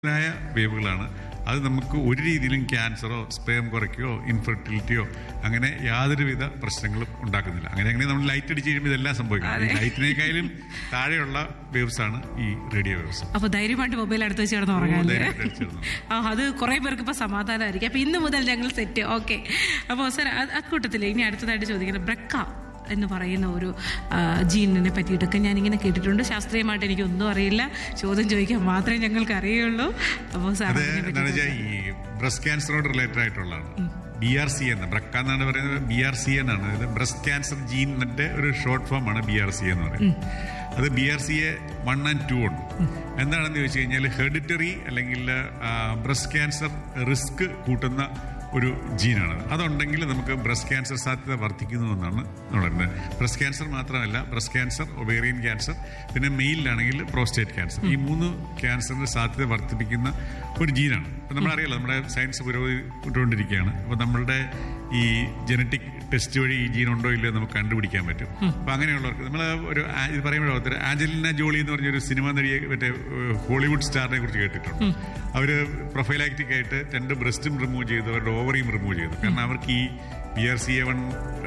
ായ വേവുകളാണ് അത് നമുക്ക് ഒരു രീതിയിലും ക്യാൻസറോ സ്പേം കുറയ്ക്കുകയോ ഇൻഫെർട്ടിലിറ്റിയോ അങ്ങനെ യാതൊരുവിധ പ്രശ്നങ്ങളും ഉണ്ടാക്കുന്നില്ല അങ്ങനെ അങ്ങനെ നമ്മൾ ലൈറ്റ് അടിച്ച് കഴിയുമ്പോൾ ഇതെല്ലാം സംഭവിക്കും ഈ ലൈറ്റിനേക്കാളും താഴെയുള്ള വേവ്സ് ആണ് ഈ റേഡിയോ വേവ്സ് അപ്പൊ ധൈര്യമായിട്ട് മൊബൈൽ അടുത്ത് വെച്ച് കിടന്ന് ഉറങ്ങാല്ലേ ധൈര്യമായിട്ട് അടിച്ചിരുന്നു. ആ അത് കുറെ പേർക്ക് ഇപ്പൊ സമാധാനമായിരിക്കും അപ്പൊ ഇന്ന് മുതൽ ഞങ്ങൾ സെറ്റ് ഓക്കെ അപ്പോൾ സാർ അക്കൂട്ടത്തിൽ ഇനി അടുത്തതായിട്ട് ചോദിക്കുന്നത് ബ്രക്ക എന്ന് പറയുന്ന ഒരു ആ, ജീനിനെ പറ്റിയിട്ടൊക്കെ ഞാൻ ഇങ്ങനെ കേട്ടിട്ടുണ്ട് ശാസ്ത്രീയമായിട്ട് എനിക്കൊന്നും അറിയില്ല ചോദ്യം ചോദിക്കാൻ മാത്രമേ ഞങ്ങൾക്ക് അറിയുള്ളൂ അപ്പോൾ സാർ അത് അതിനെ എന്താണെന്ന് പറ്റി വെച്ചാൽ ഈ ബ്രസ്റ്റ് ക്യാൻസറോട് റിലേറ്റഡ് ആയിട്ടുള്ളതാണ് ബി ആർ സി എന്ന് ബ്രക്ക എന്നാണ് പറയുന്നത് ബി ആർ സി എന്നാണ് ഇത് ബ്രസ്റ്റ് ക്യാൻസർ ജീനിന്റെ ഒരു ഷോർട്ട് ഫോം ആണ് ബി ആർ സി എന്ന് പറയുന്നത് അത് B R C A one and two ഉണ്ട് എന്താണെന്ന് ചോദിച്ചു കഴിഞ്ഞാൽ ഹെറിഡിറ്ററി അല്ലെങ്കിൽ ബ്രസ്റ്റ് ക്യാൻസർ റിസ്ക് കൂട്ടുന്ന ഒരു ജീനാണ് അതുണ്ടെങ്കിൽ നമുക്ക് ബ്രസ്റ്റ് ക്യാൻസർ സാധ്യത വർദ്ധിക്കുന്നു എന്നാണ് പറയുന്നത് ബ്രസ്റ്റ് ക്യാൻസർ മാത്രമല്ല ബ്രസ്റ്റ് ക്യാൻസർ ഒവേറിയൻ ക്യാൻസർ പിന്നെ മെയിലിലാണെങ്കിൽ പ്രോസ്റ്റേറ്റ് ക്യാൻസർ ഈ മൂന്ന് ക്യാൻസറിന്റെ സാധ്യത വർദ്ധിപ്പിക്കുന്ന ഒരു ജീനാണ് ഇപ്പം നമ്മളറിയാലോ നമ്മുടെ സയൻസ് പുരോഗമിച്ചുകൊണ്ടിരിക്കുകയാണ് അപ്പോൾ നമ്മളുടെ ഈ ജനറ്റിക് ടെസ്റ്റ് വഴി ഈ ജീൻ ഉണ്ടോ ഇല്ലയോ നമുക്ക് കണ്ടുപിടിക്കാൻ പറ്റും അപ്പം അങ്ങനെയുള്ളവർക്ക് നമ്മൾ ഒരു ആ- ഇത് പറയുമ്പോഴോ ആഞ്ചലിന ജോളി എന്ന് പറഞ്ഞൊരു സിനിമ നടിയെ മറ്റേ ഏഹ്, ഹോളിവുഡ് സ്റ്റാറിനെ കുറിച്ച് കേട്ടിട്ടുണ്ട് അവര് പ്രൊഫൈലാക്റ്റിക് ആയിട്ട് രണ്ട് ബ്രസ്റ്റും റിമൂവ് ചെയ്തു അവരുടെ ഓവറിയും റിമൂവ് ചെയ്തു കാരണം അവർക്ക് ഈ B R C A one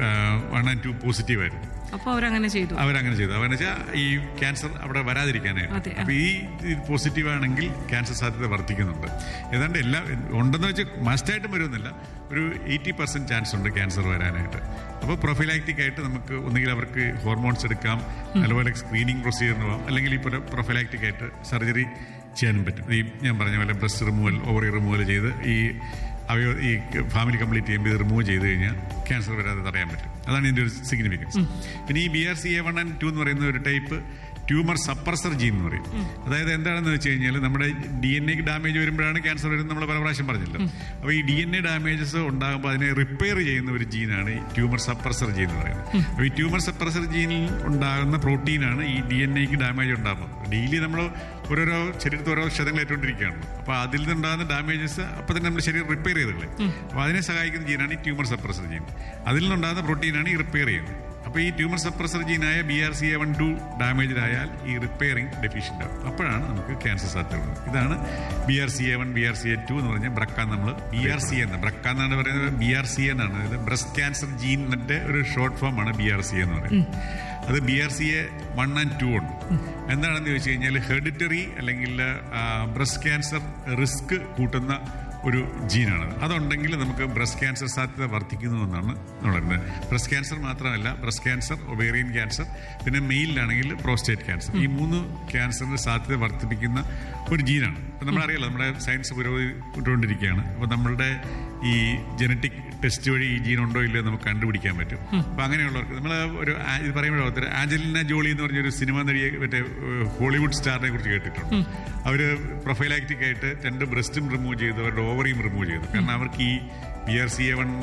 one and two positive ആയിരുന്നു അപ്പോൾ അവരങ്ങനെ ചെയ്തു അവരങ്ങനെ ചെയ്തു അവരെന്ന് വെച്ചാൽ ഈ ക്യാൻസർ അവിടെ വരാതിരിക്കാനായിട്ട് അതെ, ആ. അപ്പൊ ഈ പോസിറ്റീവ് ആണെങ്കിൽ ക്യാൻസർ സാധ്യത വർദ്ധിക്കുന്നുണ്ട് ഏതാണ്ട് എല്ലാ ഉണ്ടെന്ന് വെച്ച് മസ്റ്റായിട്ടും വരുന്നില്ല ഒരു എയ്റ്റി പെർസെന്റ് ചാൻസ് ഉണ്ട് ക്യാൻസർ വരാനായിട്ട് അപ്പോൾ പ്രൊഫൈലാക്റ്റിക് ആയിട്ട് നമുക്ക് ഒന്നുകിൽ അവർക്ക് ഹോർമോൺസ് എടുക്കാം അതുപോലെ സ്ക്രീനിങ് പ്രൊസീജിയറിന് പോകാം അല്ലെങ്കിൽ ഇപ്പോൾ പ്രൊഫൈലാക്റ്റിക് ആയിട്ട് സർജറി ചെയ്യാനും പറ്റും ഈ ഞാൻ പറഞ്ഞ പോലെ ബ്രസ്റ്റ് റിമൂവൽ ഓവറി റിമൂവൽ ചെയ്ത് ഈ അവയോ ഈ ഫാമിലി കംപ്ലീറ്റ് ചെയ്യുമ്പോൾ ഇത് റിമൂവ് ചെയ്ത് കഴിഞ്ഞാൽ ക്യാൻസർ വരാതെ തടയാൻ പറ്റും അതാണ് ഇതിന്റെ ഒരു സിഗ്നിഫിക്കൻസ് പിന്നെ ഈ B R C A one and two എന്ന് പറയുന്ന ഒരു ടൈപ്പ് ട്യൂമർ സപ്രസർ ജീൻ എന്ന് പറയും അതായത് എന്താണെന്ന് വെച്ച് കഴിഞ്ഞാൽ നമ്മുടെ ഡി എൻ എക്ക് ഡാമേജ് വരുമ്പോഴാണ് ക്യാൻസർ വരുന്നത് നമ്മൾ പല പ്രാവശ്യം പറഞ്ഞല്ലോ അപ്പോൾ ഈ ഡി എൻ എ ഡാമേജസ് ഉണ്ടാകുമ്പോൾ അതിനെ റിപ്പയർ ചെയ്യുന്ന ഒരു ജീനാണ് ഈ ട്യൂമർ സപ്രസർ ജീൻ എന്ന് പറയുന്നത് അപ്പോൾ ഈ ട്യൂമർ സപ്രസർ ജീനിൽ ഉണ്ടാകുന്ന പ്രോട്ടീനാണ് ഈ ഡി എൻ എക്ക് ഡാമേജ് ഉണ്ടാകുന്നത് ഡെയിലി നമ്മൾ ഓരോരോ ശരീരത്തിൽ ഓരോ ക്ഷതങ്ങൾ ഏറ്റുകൊണ്ടിരിക്കുകയാണ് അപ്പോൾ അതിൽ നിന്നുണ്ടാകുന്ന ഡാമേജസ് അപ്പോൾ തന്നെ നമ്മുടെ ശരീരം റിപ്പയർ ചെയ്തല്ലേ അപ്പോൾ അതിനെ സഹായിക്കുന്ന ജീനാണ് ഈ ട്യൂമർ സപ്രസർ ജീൻ അതിൽ നിന്നുണ്ടാകുന്ന പ്രോട്ടീനാണ് ഈ റിപ്പയർ ചെയ്യുന്നത് അപ്പോൾ ഈ ട്യൂമർ സപ്രസർ ജീനായ B R C A one two damage ആയാൽ ഈ റിപ്പയറിംഗ് ഡെഫിഷ്യൻ്റ് ആവും അപ്പോഴാണ് നമുക്ക് ക്യാൻസർ സാധ്യത വരുന്നത് ഇതാണ് B R C A one B R C A two എന്ന് പറഞ്ഞാൽ ബ്രക്ക നമ്മൾ ബി ആർ സി എന്ന് ബ്രക്ക എന്നാണ് പറയുന്നത് ബി ആർ സി എന്നാണ് ഇത് ബ്രസ്റ്റ് ക്യാൻസർ ജീനിന്റെ ഒരു ഷോർട്ട് ഫോം ആണ് ബി ആർ സി എന്ന് പറയുന്നത് അത് B R C A one and two ഉണ്ട് എന്താണെന്ന് ചോദിച്ചു കഴിഞ്ഞാൽ ഹെറിഡിറ്ററി അല്ലെങ്കിൽ ബ്രസ്റ്റ് ക്യാൻസർ റിസ്ക് കൂട്ടുന്ന ഒരു ജീനാണ് അതുണ്ടെങ്കിൽ നമുക്ക് ബ്രസ്റ്റ് ക്യാൻസർ സാധ്യത വർദ്ധിക്കുന്നു എന്നാണ് പറയുന്നത് ബ്രസ്റ്റ് ക്യാൻസർ മാത്രമല്ല ബ്രസ്റ്റ് ക്യാൻസർ ഒവേറിയൻ ക്യാൻസർ പിന്നെ മെയിലിലാണെങ്കിൽ പ്രോസ്റ്റേറ്റ് ക്യാൻസർ ഈ മൂന്ന് ക്യാൻസറിന്റെ സാധ്യത വർദ്ധിപ്പിക്കുന്ന ഒരു ജീനാണ് ഇപ്പം നമ്മളറിയാലോ നമ്മുടെ സയൻസ് പുരോഗമിച്ചുകൊണ്ടിരിക്കുകയാണ് അപ്പോൾ നമ്മളുടെ ഈ ജനറ്റിക് ടെസ്റ്റ് വഴി ഈ ജീൻ ഉണ്ടോ ഇല്ലയോ നമുക്ക് കണ്ടുപിടിക്കാൻ പറ്റും അപ്പം അങ്ങനെയുള്ളവർക്ക് നമ്മൾ ഒരു ആ- ഇത് പറയുമ്പോഴോ ആഞ്ചലിന ജോളി എന്ന് പറഞ്ഞൊരു സിനിമ നടിയെ മറ്റേ ഏഹ്, ഹോളിവുഡ് സ്റ്റാറിനെ കുറിച്ച് കേട്ടിട്ടുണ്ട് അവര് പ്രൊഫൈലാക്റ്റിക് ആയിട്ട് രണ്ട് ബ്രസ്റ്റും റിമൂവ് ചെയ്തു അവരുടെ ഓവറിയും റിമൂവ് ചെയ്തു കാരണം അവർക്ക് ഈ B R C A one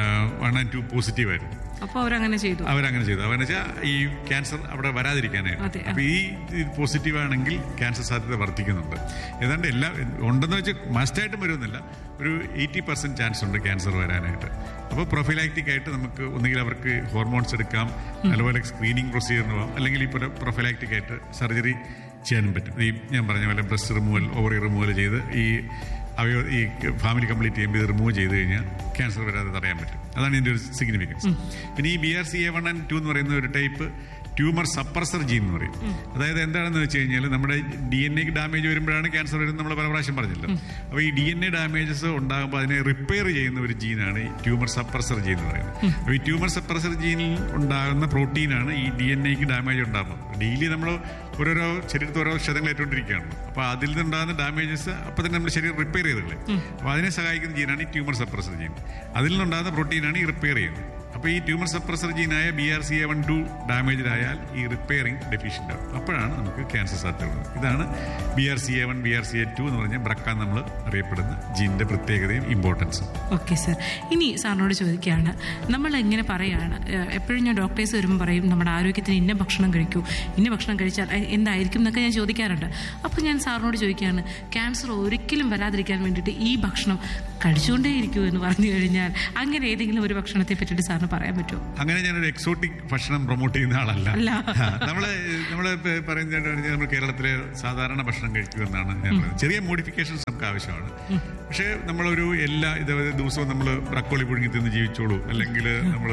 one and two positive ആയിരുന്നു അപ്പോൾ അവരങ്ങനെ ചെയ്തു അവരങ്ങനെ ചെയ്തു അവരെന്ന് വെച്ചാൽ ഈ ക്യാൻസർ അവിടെ വരാതിരിക്കാനായിട്ട് അതെ, ആ. അപ്പൊ ഈ പോസിറ്റീവ് ആണെങ്കിൽ ക്യാൻസർ സാധ്യത വർദ്ധിക്കുന്നുണ്ട് ഏതാണ്ട് എല്ലാ ഉണ്ടെന്ന് വെച്ച് മസ്റ്റായിട്ടും വരുന്നില്ല ഒരു എയ്റ്റി പെർസെന്റ് ചാൻസ് ഉണ്ട് ക്യാൻസർ വരാനായിട്ട് അപ്പോൾ പ്രൊഫൈലാക്റ്റിക് ആയിട്ട് നമുക്ക് ഒന്നുകിൽ അവർക്ക് ഹോർമോൺസ് എടുക്കാം അതുപോലെ സ്ക്രീനിങ് പ്രൊസീജിയറിന് പോകാം അല്ലെങ്കിൽ ഇപ്പോൾ പ്രൊഫൈലാക്റ്റിക് ആയിട്ട് സർജറി ചെയ്യാനും പറ്റും ഈ ഞാൻ പറഞ്ഞ പോലെ ബ്രസ്റ്റ് റിമൂവൽ ഓവറി റിമൂവൽ ചെയ്ത് ഈ അവയോ ഈ ഫാമിലി കംപ്ലീറ്റ് ചെയ്യുമ്പോൾ ഇത് റിമൂവ് ചെയ്ത് കഴിഞ്ഞാൽ ക്യാൻസർ വരാതെ തടയാൻ പറ്റും അതാണ് ഇതിന്റെ ഒരു സിഗ്നിഫിക്കൻസ് പിന്നെ ഈ B R C A one and two എന്ന് പറയുന്ന ഒരു ടൈപ്പ് ട്യൂമർ സപ്രസർ ജീൻ എന്ന് പറയും അതായത് എന്താണെന്ന് വെച്ച് കഴിഞ്ഞാൽ നമ്മുടെ ഡി എൻ എക്ക് ഡാമേജ് വരുമ്പോഴാണ് ക്യാൻസർ വരുന്നത് നമ്മൾ പല പ്രാവശ്യം പറഞ്ഞല്ലോ അപ്പോൾ ഈ ഡി എൻ എ ഡാമേജസ് ഉണ്ടാകുമ്പോൾ അതിനെ റിപ്പയർ ചെയ്യുന്ന ഒരു ജീനാണ് ഈ ട്യൂമർ സപ്രസർ ജീൻ എന്ന് പറയുന്നത് അപ്പോൾ ഈ ട്യൂമർ സപ്രസർ ജീനിൽ ഉണ്ടാകുന്ന പ്രോട്ടീനാണ് ഈ ഡി എൻ എക്ക് ഡാമേജ് ഉണ്ടാകുന്നത് ഡെയിലി നമ്മൾ ഓരോരോ ശരീരത്തിൽ ഓരോ ക്ഷതങ്ങൾ ഏറ്റുകൊണ്ടിരിക്കുകയാണ് അപ്പോൾ അതിൽ നിന്നുണ്ടാകുന്ന ഡാമേജസ് അപ്പോൾ തന്നെ നമ്മുടെ ശരീരം റിപ്പയർ ചെയ്തല്ലേ അപ്പോൾ അതിനെ സഹായിക്കുന്ന ജീനാണ് ഈ ട്യൂമർ സപ്രസർ ജീൻ അതിൽ നിന്നുണ്ടാകുന്ന പ്രോട്ടീനാണ് ഈ റിപ്പയർ ചെയ്യുന്നത് അപ്പോൾ ഈ ട്യൂമർ സപ്രസർ ജീനായ B R C A one two damage ആയാൽ ഈ റിപ്പയറിംഗ് ഡെഫിഷ്യൻ്റ് ആവും അപ്പോഴാണ് നമുക്ക് ക്യാൻസർ സാധ്യത വരുന്നത് ഇതാണ് B R C A one B R C A two എന്ന് പറഞ്ഞാൽ ബ്രക്ക നമ്മൾ അറിയപ്പെടുന്ന ജീനിന്റെ പ്രത്യേകതയും ഇമ്പോർട്ടൻസും ഓക്കെ സർ ഇനി സാറിനോട് ചോദിക്കുകയാണ് നമ്മൾ ഇങ്ങനെ പറയുകയാണ് ഏഹ് എപ്പോഴും ഞാൻ ഡോക്ടേഴ്സ് വരുമ്പോൾ പറയും നമ്മുടെ ആരോഗ്യത്തിന് ഇന്ന ഭക്ഷണം കഴിക്കൂ ഇന്ന ഭക്ഷണം കഴിച്ചാൽ അ- എന്തായിരിക്കും എന്നൊക്കെ ഞാൻ ചോദിക്കാറുണ്ട് അപ്പോൾ ഞാൻ സാറിനോട് ചോദിക്കുകയാണ് ക്യാൻസർ ഒരിക്കലും വരാതിരിക്കാൻ വേണ്ടിയിട്ട് ഈ ഭക്ഷണം കഴിച്ചുകൊണ്ടേയിരിക്കൂ എന്ന് പറഞ്ഞു കഴിഞ്ഞാൽ അങ്ങനെ ഏതെങ്കിലും ഒരു ഭക്ഷണത്തെ പറ്റിയിട്ട് സാറിന് ഒന്ന് പറയാൻ പറ്റുമോ അങ്ങനെ ഞാനൊരു എക്സോട്ടിക് ഭക്ഷണം പ്രൊമോട്ട് ചെയ്യുന്ന ആളല്ല അല്ല. ആ, നമ്മള് നമ്മള് ഇപ്പൊ പറയുന്നത് നമ്മൾ കേരളത്തിലെ സാധാരണ ഭക്ഷണം കഴിക്കുമെന്നാണ് ഞാൻ പറയുന്നത് ചെറിയ മോഡിഫിക്കേഷൻസ് നമുക്ക് ആവശ്യമാണ് പക്ഷേ നമ്മളൊരു എല്ലാ ഇത് ദിവസവും നമ്മൾ ബ്രക്കോളി പുഴുങ്ങി തിന്ന് ജീവിച്ചോളൂ അല്ലെങ്കിൽ നമ്മൾ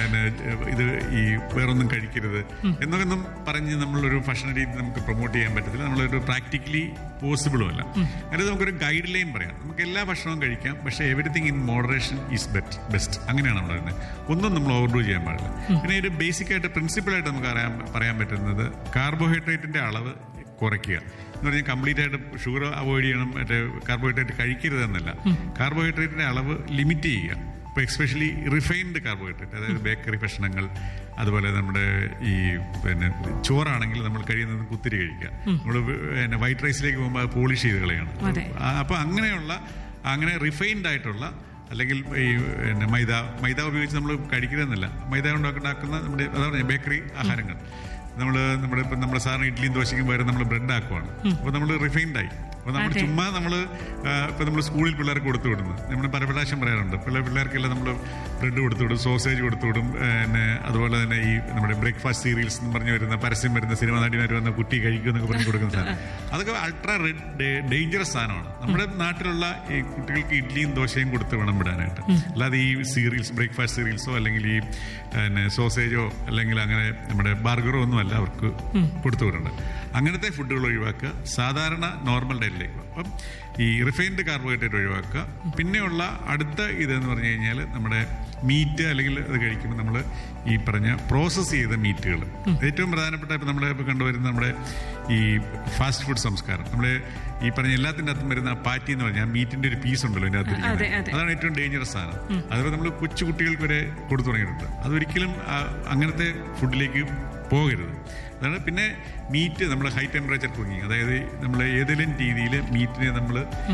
ഇത് ഈ വേറൊന്നും കഴിക്കരുത് എന്നൊന്നും പറഞ്ഞ് നമ്മളൊരു ഭക്ഷണ രീതി നമുക്ക് പ്രൊമോട്ട് ചെയ്യാൻ പറ്റത്തില്ല നമ്മളൊരു പ്രാക്ടിക്കലി പോസിബിളും അല്ല അതിന് നമുക്കൊരു ഗൈഡ് ലൈൻ പറയാം നമുക്ക് എല്ലാ ഭക്ഷണവും കഴിക്കാം പക്ഷേ everything in moderation is bet best അങ്ങനെയാണ് നമ്മൾ പറയുന്നത് ഒന്നും നമ്മൾ ഓവർഡു ചെയ്യാൻ പാടില്ല പിന്നെ ഒരു ബേസിക് ആയിട്ട് പ്രിൻസിപ്പിൾ ആയിട്ട് നമുക്ക് അറിയാൻ പറയാൻ പറ്റുന്നത് കാർബോഹൈഡ്രേറ്റിന്റെ അളവ് കുറയ്ക്കുക എന്ന് പറഞ്ഞാൽ കംപ്ലീറ്റ് ആയിട്ട് ഷുഗർ അവോയ്ഡ് ചെയ്യണം മറ്റേ കാർബോഹൈഡ്രേറ്റ് കഴിക്കരുതെന്നല്ല കാർബോഹൈഡ്രേറ്റിന്റെ അളവ് ലിമിറ്റ് ചെയ്യുക ഇപ്പോൾ എക്സ്പെഷ്യലി റിഫൈൻഡ് കാർബോഹൈഡ്രേറ്റ് അതായത് ബേക്കറി ഭക്ഷണങ്ങൾ അതുപോലെ നമ്മുടെ ഈ പിന്നെ ചോറാണെങ്കിൽ നമ്മൾ കഴിയുന്നത് കുത്തിരി കഴിക്കുക നമ്മൾ പിന്നെ വൈറ്റ് റൈസിലേക്ക് പോകുമ്പോൾ അത് പോളിഷ് ചെയ്ത് കളയാണ് അതെ. അപ്പോൾ അങ്ങനെയുള്ള അങ്ങനെ റിഫൈൻഡ് ആയിട്ടുള്ള അല്ലെങ്കിൽ ഈ പിന്നെ മൈദ മൈദ ഉപയോഗിച്ച് നമ്മൾ കഴിക്കരുതെന്നല്ല മൈദ കൊണ്ട് ഉണ്ടാക്കുന്ന നമ്മുടെ അതാണ് ബേക്കറി ആഹാരങ്ങൾ നമ്മൾ നമ്മുടെ ഇപ്പം നമ്മൾ സാറിന് ഇഡ്ഡലിയും ദോശയ്ക്കും പകരം നമ്മൾ ബ്രെഡ് ആക്കുവാണ് അപ്പോൾ നമ്മൾ റിഫൈൻഡ് ആയി അപ്പോൾ നമ്മൾ അതെ. ചുമ്മാ നമ്മൾ ഇപ്പം നമ്മൾ സ്കൂളിൽ പിള്ളേർക്ക് കൊടുത്തു വിടുന്നു നമ്മൾ പല പ്രാവശ്യം പറയാറുണ്ട് പിള്ളേർ പിള്ളേർക്കെല്ലാം നമ്മൾ ബ്രെഡ് കൊടുത്തു വിടും സോസേജ് കൊടുത്തു വിടും പിന്നെ അതുപോലെ തന്നെ ഈ നമ്മുടെ ബ്രേക്ക്ഫാസ്റ്റ് സീരിയൽസ് എന്ന് പറഞ്ഞു വരുന്ന പരസ്യം വരുന്ന സിനിമ നടിമാർ വന്ന കുട്ടി കഴിക്കും എന്നൊക്കെ പറഞ്ഞു കൊടുക്കുന്ന സാധനം അതൊക്കെ അൾട്രാ ഡേഞ്ചറസ് സാധനമാണ് നമ്മുടെ നാട്ടിലുള്ള ഈ കുട്ടികൾക്ക് ഇഡ്ഡലിയും ദോശയും കൊടുത്ത് വേണം വിടാനായിട്ട് അല്ലാതെ ഈ സീരിയൽസ് ബ്രേക്ക്ഫാസ്റ്റ് സീരിയൽസോ അല്ലെങ്കിൽ ഈ പിന്നെ സോസേജോ അല്ലെങ്കിൽ അങ്ങനെ നമ്മുടെ ബർഗറോ ഒന്നും അല്ല അവർക്ക് കൊടുത്തു വിടേണ്ടത് അങ്ങനത്തെ ഫുഡുകൾ ഒഴിവാക്കുക സാധാരണ നോർമൽ ഡയറ്റിലേക്ക് അപ്പം ഈ റിഫൈൻഡ് കാർബോഹൈഡ്രേറ്റ് ഒഴിവാക്കുക പിന്നെയുള്ള അടുത്ത ഇതെന്ന് പറഞ്ഞു കഴിഞ്ഞാൽ നമ്മുടെ മീറ്റ് അല്ലെങ്കിൽ അത് കഴിക്കുമ്പോൾ നമ്മൾ ഈ പറഞ്ഞ പ്രോസസ്സ് ചെയ്ത മീറ്റുകൾ ഏറ്റവും പ്രധാനപ്പെട്ട ഇപ്പം നമ്മുടെ ഇപ്പോൾ കണ്ടുവരുന്ന നമ്മുടെ ഈ ഫാസ്റ്റ് ഫുഡ് സംസ്കാരം നമ്മൾ ഈ പറഞ്ഞ എല്ലാത്തിൻ്റെ അകത്തും വരുന്ന പാറ്റി എന്ന് പറഞ്ഞാൽ മീറ്റിന്റെ ഒരു പീസ് ഉണ്ടല്ലോ അതിൻ്റെ അകത്ത് അതെ, ഇരിക്കുന്നത്. അതെ. അതാണ് ഏറ്റവും ഡേഞ്ചറസ് സാധനം അതുപോലെ നമ്മൾ കൊച്ചു കുട്ടികൾക്ക് വരെ കൊടുത്തു തുടങ്ങിയിട്ടുണ്ട് അതൊരിക്കലും ആ, അങ്ങനത്തെ ഫുഡിലേക്ക് പോകരുത് അതാണ് പിന്നെ മീറ്റ് നമ്മൾ ഹൈ ടെമ്പറേച്ചർ കുക്കിങ് അതായത് നമ്മൾ ഏതെങ്കിലും രീതിയിൽ മീറ്റിനെ നമ്മൾ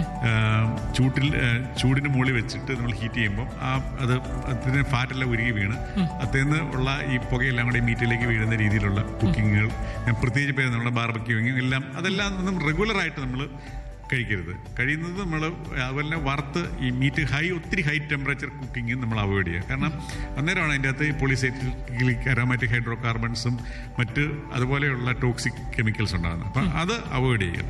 ചൂട്ടിൽ ആ, ചൂടിന് മുകളിൽ വെച്ചിട്ട് നമ്മൾ ഹീറ്റ് ചെയ്യുമ്പോൾ ആ അത് അതിന് ഫാറ്റെല്ലാം ഉരുകി വീണ് അതിൽ ഉള്ള ഈ പുകയെല്ലാം കൂടെ ഈ മീറ്റിലേക്ക് വീഴുന്ന രീതിയിലുള്ള കുക്കിങ്ങുകൾ ഞാൻ പ്രത്യേകിച്ച് പേര് നമ്മുടെ ബാർബക്യൂങ്ങിങ് എല്ലാം അതെല്ലാം ഒന്നും റെഗുലറായിട്ട് നമ്മൾ കഴിക്കരുത് കഴിയുന്നത് നമ്മൾ അതുപോലെ തന്നെ വറുത്ത് ഈ മീറ്റ് ഹൈ ഒത്തിരി ഹൈ ടെമ്പറേച്ചർ കുക്കിംഗ് നമ്മൾ അവോയ്ഡ് ചെയ്യുക കാരണം അന്നേരമാണ് അതിൻ്റെ അകത്ത് പോളിസൈറ്റിക് അരോമാറ്റിക് ഹൈഡ്രോ കാർബൺസും മറ്റ് അതുപോലെയുള്ള ടോക്സിക് കെമിക്കൽസ് ഉണ്ടാകുന്നത് അപ്പം അത് അവോയ്ഡ് ചെയ്യുക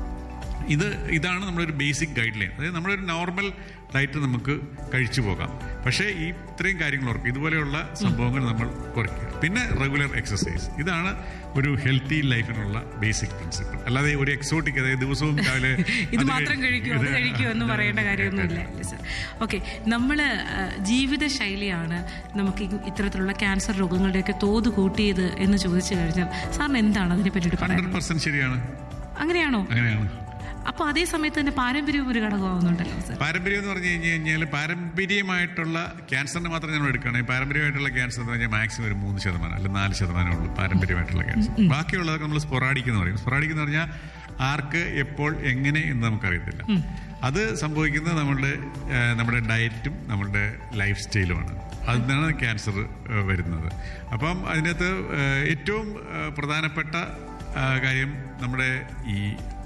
ഇത് ഇതാണ് നമ്മളൊരു ബേസിക് ഗൈഡ് ലൈൻ അതായത് നമ്മളൊരു നോർമൽ ഡയറ്റ് നമുക്ക് കഴിച്ചു പോകാം പക്ഷേ ഈ ഇത്രയും കാര്യങ്ങൾ ഓർക്കുക ഇതുപോലെയുള്ള സംഭവങ്ങൾ നമ്മൾ കുറയ്ക്കുക പിന്നെ റെഗുലർ എക്സസൈസ് ഇതാണ് ഒരു ഹെൽത്തി ലൈഫിനുള്ള ബേസിക് പ്രിൻസിപ്പിൾ അല്ലാതെ ഒരു എക്സോട്ടിക് അതായത് ദിവസവും രാവിലെ ഇത് അത് മാത്രം കഴിക്കുമോ അത് ഇത് കഴിക്കുമോ എന്ന് പറയേണ്ട കാര്യമൊന്നുമില്ല അല്ലേ സർ ഓക്കെ നമ്മൾ ജീവിതശൈലിയാണ് നമുക്ക് ഈ ഇത്തരത്തിലുള്ള ക്യാൻസർ രോഗങ്ങളുടെയൊക്കെ തോത് കൂട്ടിയത് എന്ന് ചോദിച്ചു കഴിഞ്ഞാൽ സാറിന് എന്താണ് അതിനെ പറ്റിയിട്ട് പറയാൻ ഹൺഡ്രഡ് പെർസെന്റ് ശരിയാണ് അങ്ങനെയാണോ അങ്ങനെയാണ് അപ്പൊ അതേ സമയത്ത് തന്നെ പാരമ്പര്യവും ഒരു ഘടകമാവുന്നുണ്ടല്ലോ സർ പാരമ്പര്യം എന്ന് പറഞ്ഞു കഴിഞ്ഞ് കഴിഞ്ഞാൽ പാരമ്പര്യമായിട്ടുള്ള ക്യാൻസറിന് മാത്രം നമ്മൾ എടുക്കുകയാണെങ്കിൽ പാരമ്പര്യമായിട്ടുള്ള ക്യാൻസർ എന്ന് പറഞ്ഞാൽ മാക്സിമം ഒരു മൂന്ന് ശതമാനം അല്ലെങ്കിൽ നാല് ശതമാനമേ ഉള്ളൂ പാരമ്പര്യമായിട്ടുള്ള ക്യാൻസർ ബാക്കിയുള്ളതൊക്കെ നമ്മൾ സ്പൊറാഡിക് എന്ന് പറയും സ്പൊറാഡിക് എന്ന് പറഞ്ഞാൽ ആർക്ക് എപ്പോൾ എങ്ങനെ എന്ന് നമുക്കറിയത്തില്ല അത് സംഭവിക്കുന്നത് നമ്മളുടെ ആ, നമ്മുടെ ഡയറ്റും നമ്മുടെ ലൈഫ് സ്റ്റൈലുമാണ് അതിനാണ് ക്യാൻസർ ആ, വരുന്നത് അപ്പം അതിനകത്ത് ആ, ഏറ്റവും ആ, പ്രധാനപ്പെട്ട ആ, കാര്യം നമ്മുടെ ഈ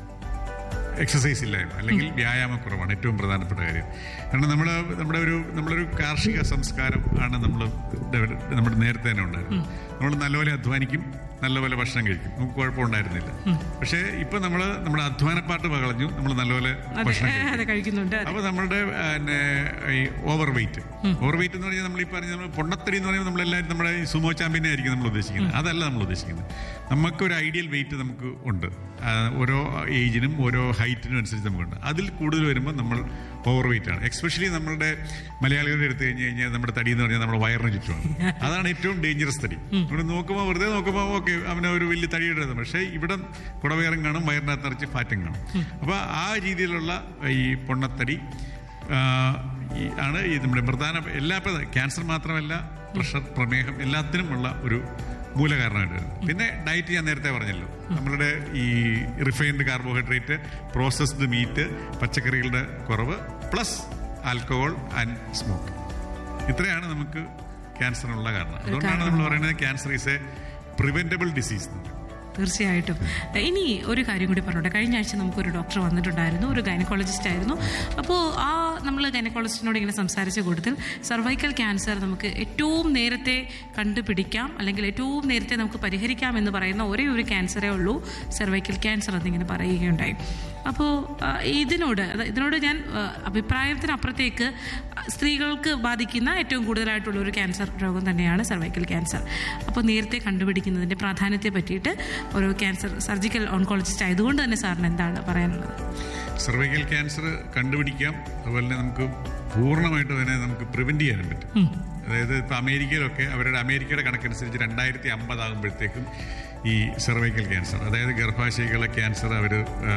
എക്സസൈസ് ഇല്ലായ്മ അല്ലെങ്കിൽ വ്യായാമക്കുറവാണ് ഏറ്റവും പ്രധാനപ്പെട്ട കാര്യം കാരണം നമ്മൾ നമ്മുടെ ഒരു നമ്മളൊരു കാർഷിക സംസ്കാരം ആണ് നമ്മൾ നമ്മുടെ നേരത്തെ തന്നെ ഉണ്ടായിരുന്നത് നമ്മൾ നല്ലപോലെ അധ്വാനിക്കും നല്ലപോലെ ഭക്ഷണം കഴിക്കും നമുക്ക് കുഴപ്പമുണ്ടായിരുന്നില്ല പക്ഷേ ഇപ്പൊ നമ്മൾ നമ്മുടെ അധ്വാനപ്പാട്ട് പകളഞ്ഞു നമ്മൾ നല്ലപോലെ അതെ ഭക്ഷണം കഴിക്കും അതെ കഴിക്കുന്നുണ്ട് അതെ. അപ്പൊ നമ്മളുടെ പിന്നെ, ഈ ഓവർ വെയിറ്റ് ഓവർ വെയിറ്റ് എന്ന് പറഞ്ഞാൽ നമ്മൾ ഈ പറഞ്ഞ നമ്മൾ പൊണ്ണത്തടി എന്ന് പറയുമ്പോൾ നമ്മളെല്ലാവരും നമ്മുടെ ഈ സുമോ ചാമ്പ്യനെ ആയിരിക്കും നമ്മൾ ഉദ്ദേശിക്കുന്നത് അതല്ല നമ്മൾ ഉദ്ദേശിക്കുന്നത് നമുക്കൊരു ഐഡിയൽ വെയിറ്റ് നമുക്ക് ഉണ്ട് ആ, ഓരോ ഏജിനും ഓരോ ഹൈറ്റിനും അനുസരിച്ച് നമുക്കുണ്ട് അതിൽ കൂടുതൽ വരുമ്പോൾ നമ്മൾ ഓവർ വെയിറ്റ് ആണ് എക്സ്പെഷ്യലി നമ്മളുടെ മലയാളികളുടെ എടുത്തു കഴിഞ്ഞ് കഴിഞ്ഞാൽ നമ്മുടെ തടി എന്ന് പറഞ്ഞാൽ നമ്മുടെ വയറിന് ചുറ്റുമാണ് അതാണ് ഏറ്റവും ഡേഞ്ചറസ് തടി നമ്മൾ നോക്കുമ്പോൾ വെറുതെ നോക്കുമ്പോൾ ഓക്കെ അവന് ഒരു വലിയ തടിയുടെ പക്ഷേ ഇവിടെ കുടവയറും കാണും വയറിനകത്ത് നിറച്ച് ഫാറ്റും കാണും അപ്പോൾ ആ രീതിയിലുള്ള ഈ പൊണ്ണത്തടി ആ, ഈ ആണ് ഈ നമ്മുടെ പ്രധാന എല്ലാ ക്യാൻസർ മാത്രമല്ല പ്രഷർ പ്രമേഹം എല്ലാത്തിനുമുള്ള ഒരു മൂലകാരണമായിട്ട് വരുന്നത് പിന്നെ ഡയറ്റ് ഞാൻ നേരത്തെ പറഞ്ഞല്ലോ നമ്മളുടെ ഈ റിഫൈൻഡ് കാർബോഹൈഡ്രേറ്റ് പ്രോസസ്ഡ് മീറ്റ് പച്ചക്കറികളുടെ കുറവ് പ്ലസ് ആൽക്കഹോൾ ആൻഡ് സ്മോക്ക് ഇത്രയാണ് നമുക്ക് ക്യാൻസറിനുള്ള കാരണം അതുകൊണ്ടാണ് നമ്മൾ പറയുന്നത് cancer is a preventable disease തീർച്ചയായിട്ടും ഇനി ഒരു കാര്യം കൂടി പറഞ്ഞോട്ടെ കഴിഞ്ഞ ആഴ്ച നമുക്കൊരു ഡോക്ടർ വന്നിട്ടുണ്ടായിരുന്നു ഒരു ഗൈനക്കോളജിസ്റ്റ് ആയിരുന്നു അപ്പോൾ ആ നമ്മൾ ഗൈനക്കോളജിസ്റ്റിനോട് ഇങ്ങനെ സംസാരിച്ച കൂട്ടത്തിൽ സർവൈക്കൽ ക്യാൻസർ നമുക്ക് ഏറ്റവും നേരത്തെ കണ്ടുപിടിക്കാം അല്ലെങ്കിൽ ഏറ്റവും നേരത്തെ നമുക്ക് പരിഹരിക്കാം എന്ന് പറയുന്ന ഒരേ ഒരു ക്യാൻസറേ ഉള്ളൂ സർവൈക്കൽ ക്യാൻസർ എന്നിങ്ങനെ പറയുകയുണ്ടായി അപ്പോൾ ആ, ഇതിനോട് അത് ഇതിനോട് ഞാൻ ആ, അഭിപ്രായത്തിനപ്പുറത്തേക്ക് സ്ത്രീകൾക്ക് ബാധിക്കുന്ന ഏറ്റവും കൂടുതലായിട്ടുള്ള ഒരു ക്യാൻസർ രോഗം തന്നെയാണ് സർവൈക്കൽ ക്യാൻസർ അപ്പോൾ നേരത്തെ കണ്ടുപിടിക്കുന്നതിൻ്റെ പ്രാധാന്യത്തെ പറ്റിയിട്ട് ഒരു ക്യാൻസർ സർജിക്കൽ ഓൺകോളജിസ്റ്റ് ആയതുകൊണ്ട് തന്നെ സാറിന് എന്താണ് പറയാനുള്ളത് സർവൈക്കൽ ക്യാൻസർ കണ്ടുപിടിക്കാം അതുപോലെ തന്നെ നമുക്ക് പൂർണ്ണമായിട്ട് തന്നെ നമുക്ക് പ്രിവെന്റ് ചെയ്യാനും പറ്റും അതായത് ഇപ്പൊ അമേരിക്കയിലൊക്കെ അവരുടെ അമേരിക്കയുടെ കണക്കനുസരിച്ച് രണ്ടായിരത്തി അമ്പതാകുമ്പോഴത്തേക്കും ഈ സെർവൈക്കൽ ക്യാൻസർ അതായത് ഗർഭാശയങ്ങളെ ക്യാൻസർ അവർ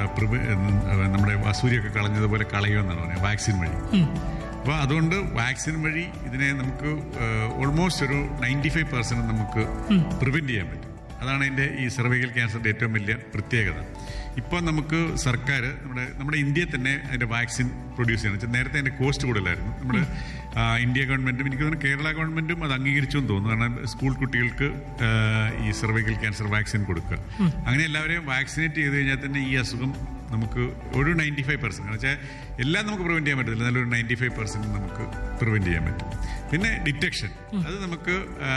നമ്മുടെ വസൂരിയൊക്കെ കളഞ്ഞതുപോലെ കളയുമെന്നാണ് പറയുന്നത് വാക്സിൻ വഴി അപ്പോൾ അതുകൊണ്ട് വാക്സിൻ വഴി ഇതിനെ നമുക്ക് ഓൾമോസ്റ്റ് ഒരു നയൻറ്റി ഫൈവ് പെർസെൻറ്റ് നമുക്ക് പ്രിവെന്റ് ചെയ്യാൻ പറ്റും അതാണ് അതിൻ്റെ ഈ സെർവൈക്കൽ ക്യാൻസറിൻ്റെ ഏറ്റവും വലിയ പ്രത്യേകത ഇപ്പോൾ നമുക്ക് സർക്കാർ നമ്മുടെ നമ്മുടെ ഇന്ത്യയിൽ തന്നെ അതിൻ്റെ വാക്സിൻ പ്രൊഡ്യൂസ് ചെയ്യണം വെച്ചാൽ നേരത്തെ അതിൻ്റെ കോസ്റ്റ് കൂടുതലായിരുന്നു നമ്മുടെ ആ, ഇന്ത്യ ഗവൺമെൻറ്റും എനിക്ക് തോന്നുന്നു കേരള ഗവൺമെൻറ്റും അത് അംഗീകരിച്ചു എന്ന് തോന്നുന്നു കാരണം സ്കൂൾ കുട്ടികൾക്ക് ആ, ഈ സെർവൈക്കൽ ക്യാൻസർ വാക്സിൻ കൊടുക്കുക അങ്ങനെ എല്ലാവരെയും വാക്സിനേറ്റ് ചെയ്ത് കഴിഞ്ഞാൽ തന്നെ ഈ അസുഖം നമുക്ക് ഒരു നയൻറ്റി ഫൈവ് പെർസെൻറ്റ് എന്ന് വെച്ചാൽ എല്ലാം നമുക്ക് പ്രിവെൻറ്റ് ചെയ്യാൻ പറ്റത്തില്ല നല്ലൊരു നയൻറ്റി ഫൈവ് പെർസെൻറ്റ് നമുക്ക് പ്രിവെൻറ്റ് ചെയ്യാൻ പറ്റും പിന്നെ ഡിറ്റക്ഷൻ അത് നമുക്ക്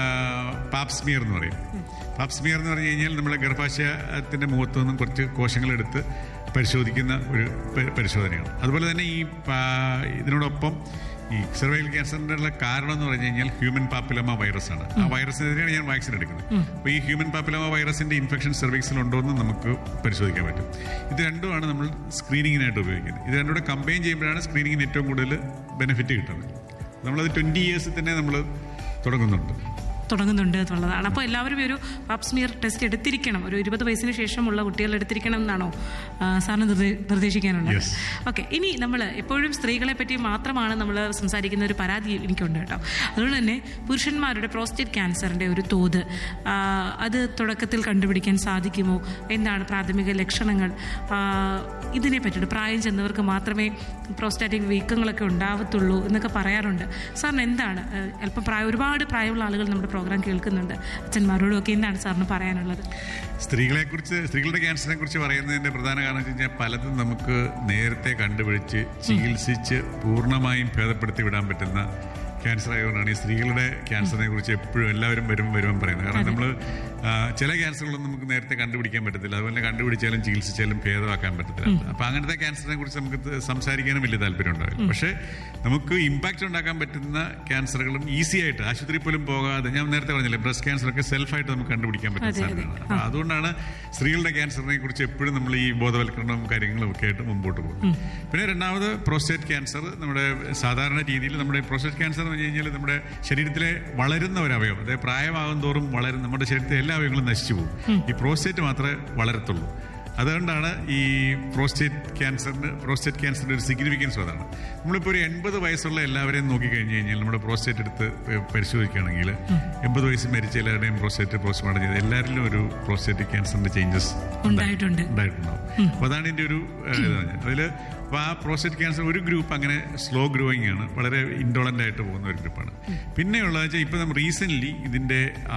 പാപ്സ്മിയർ എന്ന് പറയും പാപ്സ്മിയർ എന്ന് പറഞ്ഞു കഴിഞ്ഞാൽ നമ്മുടെ ഗർഭാശയത്തിൻ്റെ മുഖത്തു നിന്നും കുറച്ച് കോശങ്ങൾ എടുത്ത് പരിശോധിക്കുന്ന ഒരു പ- പരിശോധനയാണ് അതുപോലെ തന്നെ ഈ പാ- ഇതിനോടൊപ്പം ഈ സെർവൈക്കൽ ക്യാൻസറിൻ്റെ ഉള്ള കാരണം എന്ന് പറഞ്ഞു കഴിഞ്ഞാൽ ഹ്യൂമൻ പാപ്പിലമ വൈറസ് ആണ് ആ വൈറസിനെതിരെയാണ് ഞാൻ വാക്സിൻ എടുക്കുന്നത് അപ്പോൾ ഈ ഹ്യൂമൻ പാപ്പിലമ വൈറസിന്റെ ഇൻഫെക്ഷൻ സെർവിക്സിൽ ഉണ്ടോ എന്ന് നമുക്ക് പരിശോധിക്കാൻ പറ്റും ഇത് രണ്ടുമാണ് നമ്മൾ സ്ക്രീനിങ്ങിനായിട്ട് ഉപയോഗിക്കുന്നത് ഇത് രണ്ടും കൂടെ കമ്പൈൻ ചെയ്യുമ്പോഴാണ് സ്ക്രീനിങ്ങിന് ഏറ്റവും കൂടുതൽ ബെനിഫിറ്റ് കിട്ടുന്നത് നമ്മളത് ട്വൻറ്റി ഇയേഴ്സിൽ തന്നെ നമ്മൾ തുടങ്ങുന്നുണ്ട് തുടങ്ങുന്നുണ്ട് എന്നുള്ളതാണ് അപ്പോൾ എല്ലാവരും ഈ ഒരു പാപ്സ്മിയർ ടെസ്റ്റ് എടുത്തിരിക്കണം ഒരു ഇരുപത് വയസ്സിന് ശേഷമുള്ള കുട്ടികൾ എടുത്തിരിക്കണം എന്നാണോ ആ, സാറിന് നിർദ്ദേ- നിർദ്ദേശിക്കാനുള്ളത് Yes. ഓക്കെ ഇനി നമ്മൾ എപ്പോഴും സ്ത്രീകളെ പറ്റി മാത്രമാണ് നമ്മൾ സംസാരിക്കുന്ന ഒരു പരാതി എനിക്കുണ്ട് കേട്ടോ അതുകൊണ്ട് തന്നെ പുരുഷന്മാരുടെ പ്രോസ്റ്റേറ്റ് ക്യാൻസറിൻ്റെ ഒരു തോത് ആ, അത് തുടക്കത്തിൽ കണ്ടുപിടിക്കാൻ സാധിക്കുമോ എന്താണ് പ്രാഥമിക ലക്ഷണങ്ങൾ ആ, ഇതിനെ പറ്റിയിട്ട് പ്രായം ചെന്നവർക്ക് മാത്രമേ പ്രോസ്റ്റാറ്റിക് വീക്കങ്ങളൊക്കെ ഉണ്ടാവത്തുള്ളൂ എന്നൊക്കെ പറയാറുണ്ട് സാറിന് എന്താണ് ആ, അല്പം പ്രായം ഒരുപാട് പ്രായമുള്ള ആളുകൾ നമ്മുടെ പ്രോഗ്രാം കേൾക്കുന്നുണ്ട് അച്ഛന്മാരോടും ഒക്കെ എന്താണ് സാറിന് പറയാനുള്ളത് സ്ത്രീകളെ കുറിച്ച് സ്ത്രീകളുടെ ക്യാൻസറിനെ കുറിച്ച് പറയുന്നതിന്റെ പ്രധാന കാരണം വെച്ച് കഴിഞ്ഞാൽ പലതും നമുക്ക് നേരത്തെ കണ്ടുപിടിച്ച് ചികിത്സിച്ച് പൂർണ്ണമായും ഭേദപ്പെടുത്തി വിടാൻ പറ്റുന്ന ക്യാൻസർ ആയതുകൊണ്ടാണ് ഈ സ്ത്രീകളുടെ ക്യാൻസറിനെ കുറിച്ച് എപ്പോഴും എല്ലാവരും വരും വരുമെന്ന് പറയുന്നത് കാരണം നമ്മൾ ചില ക്യാൻസറുകളൊന്നും നമുക്ക് നേരത്തെ കണ്ടുപിടിക്കാൻ പറ്റത്തില്ല അതുപോലെ കണ്ടുപിടിച്ചാലും ചികിത്സിച്ചാലും ഭേദമാക്കാൻ പറ്റത്തില്ല അപ്പൊ അങ്ങനത്തെ ക്യാൻസറിനെ കുറിച്ച് നമുക്ക് ത- സംസാരിക്കാനും വലിയ താല്പര്യം ഉണ്ടാവില്ല പക്ഷേ നമുക്ക് ഇമ്പാക്റ്റ് ഉണ്ടാക്കാൻ പറ്റുന്ന ക്യാൻസറുകളും ഈസി ആയിട്ട് ആശുപത്രി പോലും പോകാതെ ഞാൻ നേരത്തെ പറഞ്ഞില്ലേ ബ്രസ്റ്റ് ക്യാൻസർ ഒക്കെ സെൽഫായിട്ട് നമുക്ക് കണ്ടുപിടിക്കാൻ പറ്റുന്ന അതെ, അതെ. സാധനമാണ് അപ്പൊ അതുകൊണ്ടാണ് സ്ത്രീകളുടെ ക്യാൻസറിനെ കുറിച്ച് എപ്പോഴും നമ്മൾ ഈ ബോധവൽക്കരണവും കാര്യങ്ങളും ഒക്കെ ആയിട്ട് മുമ്പോട്ട് പോകും പിന്നെ രണ്ടാമത് പ്രോസ്റ്റേറ്റ് ക്യാൻസർ നമ്മുടെ സാധാരണ രീതിയിൽ നമ്മുടെ പ്രോസ്റ്റേറ്റ് ക്യാൻസർ എന്ന് പറഞ്ഞു കഴിഞ്ഞാൽ നമ്മുടെ ശരീരത്തിലെ വളരുന്ന ഒരു അവയവം അതായത് പ്രായമാകും തോറും വളരും നമ്മുടെ ശരീരത്തിലെ എല്ലാ അവയവങ്ങളും നശിച്ചു പോകും ഈ പ്രോസ്റ്റേറ്റ് മാത്രമേ വളരത്തുള്ളൂ അതുകൊണ്ടാണ് ഈ പ്രോസ്റ്റേറ്റ് ക്യാൻസറിന് പ്രോസ്റ്റേറ്റ് ക്യാൻസറിന്റെ ഒരു സിഗ്നിഫിക്കൻസ് അതാണ് നമ്മളിപ്പോൾ ഒരു എൺപത് വയസ്സുള്ള എല്ലാവരെയും നോക്കിക്കഴിഞ്ഞ് കഴിഞ്ഞാൽ നമ്മുടെ പ്രോസ്റ്റേറ്റ് എടുത്ത് പരിശോധിക്കുകയാണെങ്കിൽ എൺപത് വയസ്സ് മരിച്ച എല്ലാവരുടെയും പ്രോസ്റ്റേറ്റ് പോസ്റ്റ്മോർട്ടം ചെയ്ത് എല്ലാവരിലും ഒരു പ്രോസ്റ്റേറ്റ് ക്യാൻസറിന്റെ ചേഞ്ചസ് ഉണ്ടായിട്ടുണ്ട് ഉണ്ടായിട്ടുണ്ടാവും അപ്പോൾ അതാണ് ഇതിന്റെ ഒരു അതിൽ അപ്പോൾ ആ പ്രോസ്റ്റേറ്റ് ക്യാൻസർ ഒരു ഗ്രൂപ്പ് അങ്ങനെ സ്ലോ ഗ്രോയിങ് ആണ് വളരെ ഇൻഡോളൻ്റ് ആയിട്ട് പോകുന്ന ഒരു ഗ്രൂപ്പാണ് പിന്നെയുള്ളത് വെച്ചാൽ ഇപ്പം നമ്മൾ റീസെൻ്റ്ലി ഇതിൻ്റെ ആ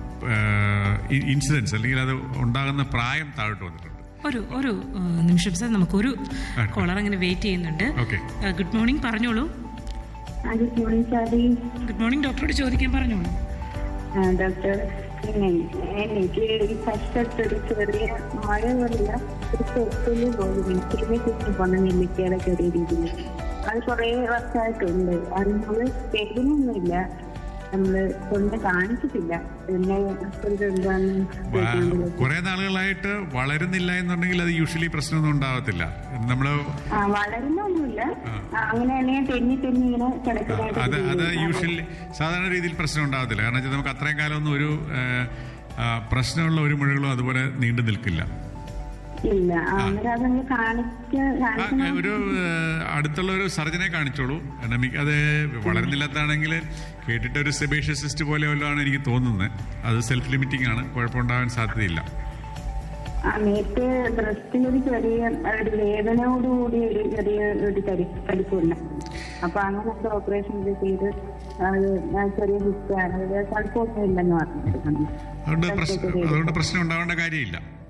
ഇൻസിഡൻസ് അല്ലെങ്കിൽ അത് ഉണ്ടാകുന്ന പ്രായം താഴോട്ട് വന്നിട്ടുണ്ട് ഒരു ഒരു ആ, നിമിഷം സാർ നമുക്കൊരു കോളർ അങ്ങനെ വെയിറ്റ് ചെയ്യുന്നുണ്ട് ഓക്കെ ഗുഡ് മോർണിംഗ് പറഞ്ഞോളൂ good morning sorry good morning ഡോക്ടറോട് ചോദിക്കാൻ പറഞ്ഞോളൂ ഡോക്ടർ പിന്നെ എനിക്ക് ഈ കഷ്ടത്ത് ഒരു ചെറിയ മഴ പോലില്ല ഒരു തൊട്ടില് പോലും എനിക്കിതിനെ കുറിച്ച് പോകണം നെല്ലിക്കയുടെ ചെറിയ രീതിയിൽ അത് കുറേ വർഷമായിട്ടുണ്ട് അത് നമ്മള് പെരുന്നൊന്നുമില്ല നമ്മള് കൊണ്ട് കാണിച്ചിട്ടില്ല പിന്നെ ഹസ്ബൻഡ് എന്താന്ന് ചോദിക്കുന്നത് കുറെ നാളുകളായിട്ട് വളരുന്നില്ല എന്നുണ്ടെങ്കിൽ അത് യൂഷ്വലി പ്രശ്നമൊന്നും ഉണ്ടാവത്തില്ല നമ്മൾ ആ വളരുന്നൊന്നുമില്ല ആ, അങ്ങനെയാണെങ്കിൽ തെന്നി തെന്നി ഇങ്ങനെ കിടക്കുന്നതായിട്ട് അത് അത് തോന്നുന്നു. യൂഷ്വലി സാധാരണ രീതിയിൽ പ്രശ്നം ഉണ്ടാവത്തില്ല കാരണം വെച്ചാൽ നമുക്ക് അത്രയും കാലമൊന്നും ഒരു ആ, ആ, പ്രശ്നമുള്ള ഒരു മുഴകളും അതുപോലെ നീണ്ടു നിൽക്കില്ല ഇല്ല ആ, അന്നേരം അത് നമ്മൾ കാണിച്ച് ആ, കാണിക്കണം ഒരു ഏഹ്, അടുത്തുള്ള ഒരു സർജനെ കാണിച്ചോളൂ കാരണം എനിക്ക് അത് വളരുന്നില്ലാത്താണെങ്കിൽ കേട്ടിട്ട് ഒരു സെബേഷ്യസ് സിസ്റ്റ് പോലെ വല്ലതാണ് എനിക്ക് തോന്നുന്നത് അത് സെൽഫ് ലിമിറ്റിംഗ് ആണ് കുഴപ്പമുണ്ടാകാൻ സാധ്യതയില്ല ആ നേരത്തെ ബ്രസ്റ്റിനൊരു ചെറിയ ഒരു വേദനയോടുകൂടി ഒരു ചെറിയ ഒരു തരി തരിപ്പുണ്ട് അപ്പൊ അങ്ങനത്തെ ഓപ്പറേഷൻ ചെയ്ത് അത് ആ ചെറിയ ഹിസ്റ്റാണ് അത് കുഴപ്പമൊന്നും ഇല്ലെന്ന് പറഞ്ഞിട്ടുണ്ട് അതുകൊണ്ട് പ്രശ്നം അതുകൊണ്ട് പ്രശ്നം ഉണ്ടാവേണ്ട കാര്യമില്ല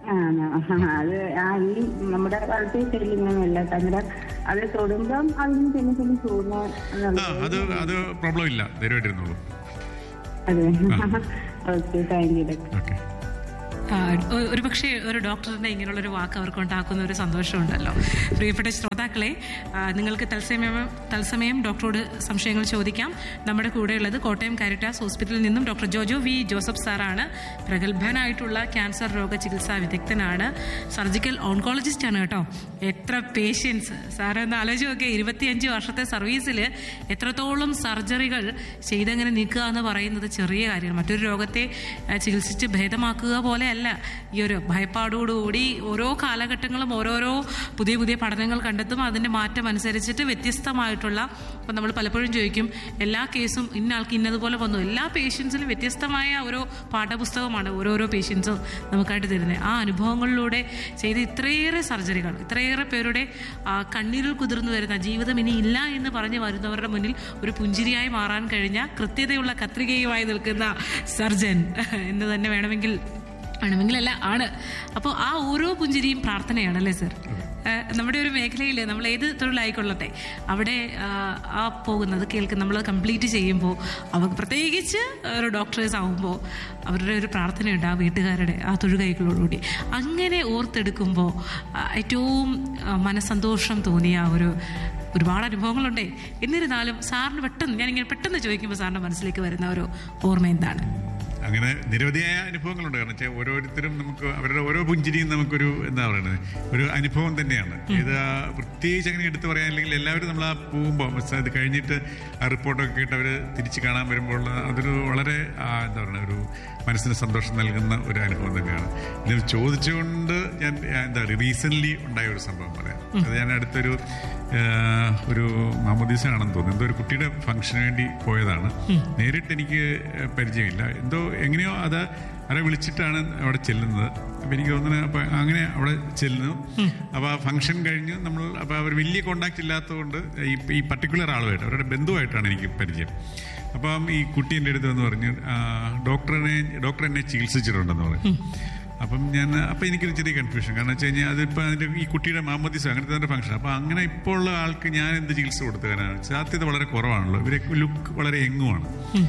ആണോ അത് ആ ഈ നമ്മുടെ വലത്തെ സൈഡിൽ ഇങ്ങനെയല്ല അന്നേരം അത് തൊടുമ്പം അതിന് പിന്നെ പിന്നെ തോന്നാൻ ആ അത് അത് പ്രോബ്ലം ഇല്ല ധൈര്യമായിട്ടിരുന്നോളൂ അതെ okay thank you doctor okay ആ, ഒ- ഒരു പക്ഷേ ഒരു ഡോക്ടറിന്റെ ഇങ്ങനെയുള്ളൊരു വാക്ക് അവർക്ക് ഉണ്ടാക്കുന്ന ഒരു സന്തോഷമുണ്ടല്ലോ പ്രിയപ്പെട്ട ശ്രോതാക്കളെ ആ, നിങ്ങൾക്ക് തത്സമയം തത്സമയം ഡോക്ടറോട് സംശയങ്ങൾ ചോദിക്കാം നമ്മുടെ കൂടെയുള്ളത് കോട്ടയം കാരിറ്റാസ് ഹോസ്പിറ്റലിൽ നിന്നും ഡോക്ടർ ജോജോ വി ജോസഫ് സാറാണ് പ്രഗത്ഭനായിട്ടുള്ള ക്യാൻസർ രോഗ ചികിത്സാ വിദഗ്ധനാണ് സർജിക്കൽ ഓൺകോളജിസ്റ്റ് ആണ് കേട്ടോ എത്ര പേഷ്യൻസ് സാറ് ഒന്ന് ആലോചിച്ച് നോക്കിയ ഇരുപത്തിയഞ്ച് വർഷത്തെ സർവീസിൽ എത്രത്തോളം സർജറികൾ ചെയ്തങ്ങനെ നീക്കുക എന്ന് പറയുന്നത് ചെറിയ കാര്യമാണ് മറ്റൊരു രോഗത്തെ ആ, ചികിത്സിച്ച് ഭേദമാക്കുക പോലെയല്ല ഈ ഒരു ഭയപ്പാടോടുകൂടി ഓരോ കാലഘട്ടങ്ങളും ഓരോരോ പുതിയ പുതിയ പഠനങ്ങൾ കണ്ടെത്തും അതിൻ്റെ മാറ്റം അനുസരിച്ചിട്ട് വ്യത്യസ്തമായിട്ടുള്ള ഇപ്പം നമ്മൾ പലപ്പോഴും ചോദിക്കും എല്ലാ കേസും ഇന്ന ആൾക്ക് ഇന്നതുപോലെ വന്നു എല്ലാ പേഷ്യൻസിലും വ്യത്യസ്തമായ ഓരോ പാഠപുസ്തകമാണ് ഓരോരോ പേഷ്യൻസും നമുക്കായിട്ട് തരുന്നത് ആ അനുഭവങ്ങളിലൂടെ ചെയ്ത ഇത്രയേറെ സർജറികൾ ഇത്രയേറെ പേരുടെ ആ, കണ്ണീരിൽ കുതിർന്നു വരുന്ന ജീവിതം ഇനി ഇല്ല എന്ന് പറഞ്ഞു വരുന്നവരുടെ മുന്നിൽ ഒരു പുഞ്ചിരിയായി മാറാൻ കഴിഞ്ഞ കൃത്യതയുള്ള കത്രികയുമായി നിൽക്കുന്ന സർജൻ എന്ന് തന്നെ വേണമെങ്കിൽ വേണമെങ്കിലല്ല ആണ് അപ്പോൾ ആ ഓരോ പുഞ്ചിരിയും പ്രാർത്ഥനയാണല്ലേ സർ നമ്മുടെ ഒരു മേഖലയിൽ നമ്മൾ ഏത് തൊഴിലായിക്കൊള്ളട്ടെ അവിടെ ആ, ആ പോകുന്നത് കേൾക്കുന്ന നമ്മൾ കംപ്ലീറ്റ് ചെയ്യുമ്പോൾ അവർക്ക് പ്രത്യേകിച്ച് ഒരു ഡോക്ടേഴ്സ് ആകുമ്പോൾ അവരുടെ ഒരു പ്രാർത്ഥനയുണ്ട് ആ വീട്ടുകാരുടെ ആ തൊഴുകൈകളോടുകൂടി അങ്ങനെ ഓർത്തെടുക്കുമ്പോൾ ആ, ഏറ്റവും ആ, മനസ്സന്തോഷം തോന്നിയ ആ ഒരു ഒരുപാട് അനുഭവങ്ങളുണ്ടേ എന്നിരുന്നാലും സാറിന് പെട്ടെന്ന് ഞാനിങ്ങനെ പെട്ടെന്ന് ചോദിക്കുമ്പോൾ സാറിൻ്റെ മനസ്സിലേക്ക് വരുന്ന ഒരു ഓർമ്മ എന്താണ് അങ്ങനെ നിരവധിയായ അനുഭവങ്ങളുണ്ട് കാരണം വെച്ചാൽ ഓരോരുത്തരും നമുക്ക് അവരുടെ ഓരോ പുഞ്ചിരിയും നമുക്കൊരു എന്താ പറയുന്നത് ഒരു അനുഭവം തന്നെയാണ് ഇത് ആ പ്രത്യേകിച്ച് അങ്ങനെ എടുത്തു പറയാനില്ലെങ്കിൽ എല്ലാവരും നമ്മൾ ആ പോകുമ്പോൾ ഇത് കഴിഞ്ഞിട്ട് ആ റിപ്പോർട്ടൊക്കെ കേട്ട് അവർ തിരിച്ച് കാണാൻ വരുമ്പോൾ അതൊരു വളരെ ആ, എന്താ പറയുക ഒരു മനസ്സിന് സന്തോഷം നൽകുന്ന ഒരു അനുഭവം തന്നെയാണ് ഇത് ചോദിച്ചുകൊണ്ട് ഞാൻ ആ, എന്താ പറയുക റീസെൻ്റ്ലി ഉണ്ടായ ഒരു സംഭവം പറയാം അത് ഞാൻ അടുത്തൊരു ആ, ഒരു മാമോദീസ ആണെന്ന് തോന്നുന്നു എന്തോ ഒരു കുട്ടിയുടെ ഫംഗ്ഷന് വേണ്ടി പോയതാണ് നേരിട്ട് എനിക്ക് പരിചയമില്ല എന്തോ എങ്ങനെയോ അത് ആരെ വിളിച്ചിട്ടാണ് അവിടെ ചെല്ലുന്നത് അപ്പം എനിക്ക് തോന്നുന്നത് അപ്പം അങ്ങനെ അവിടെ ചെല്ലുന്നു അപ്പോൾ ആ ഫംഗ്ഷൻ കഴിഞ്ഞ് നമ്മൾ അപ്പോൾ അവർ വലിയ കോണ്ടാക്ട് ഇല്ലാത്തതുകൊണ്ട് ഈ ഈ പർട്ടിക്കുലർ ആളുമായിട്ട് അവരുടെ ബന്ധുവായിട്ടാണ് എനിക്ക് പരിചയം അപ്പം ഈ കുട്ടി എൻ്റെ അടുത്ത് വന്ന് പറഞ്ഞു "ആ, ഡോക്ടറിനെ ഡോക്ടർ എന്നെ ചികിത്സിച്ചിട്ടുണ്ടെന്ന് പറഞ്ഞു അപ്പം ഞാൻ അപ്പം എനിക്കൊരു ചെറിയ കൺഫ്യൂഷൻ കാരണം വെച്ച് കഴിഞ്ഞാൽ അതിപ്പോൾ അതിൻ്റെ ഈ കുട്ടിയുടെ മാമോദിസം അങ്ങനത്തെ തന്നെ ഫംഗ്ഷൻ അപ്പം അങ്ങനെ ഇപ്പോൾ ഉള്ള ആൾക്ക് ഞാൻ എന്ത് ചികിത്സ കൊടുത്തതിനാണ് സാധ്യത വളരെ കുറവാണല്ലോ ഇവരെ ലുക്ക് വളരെ എങ്ങുമാണ്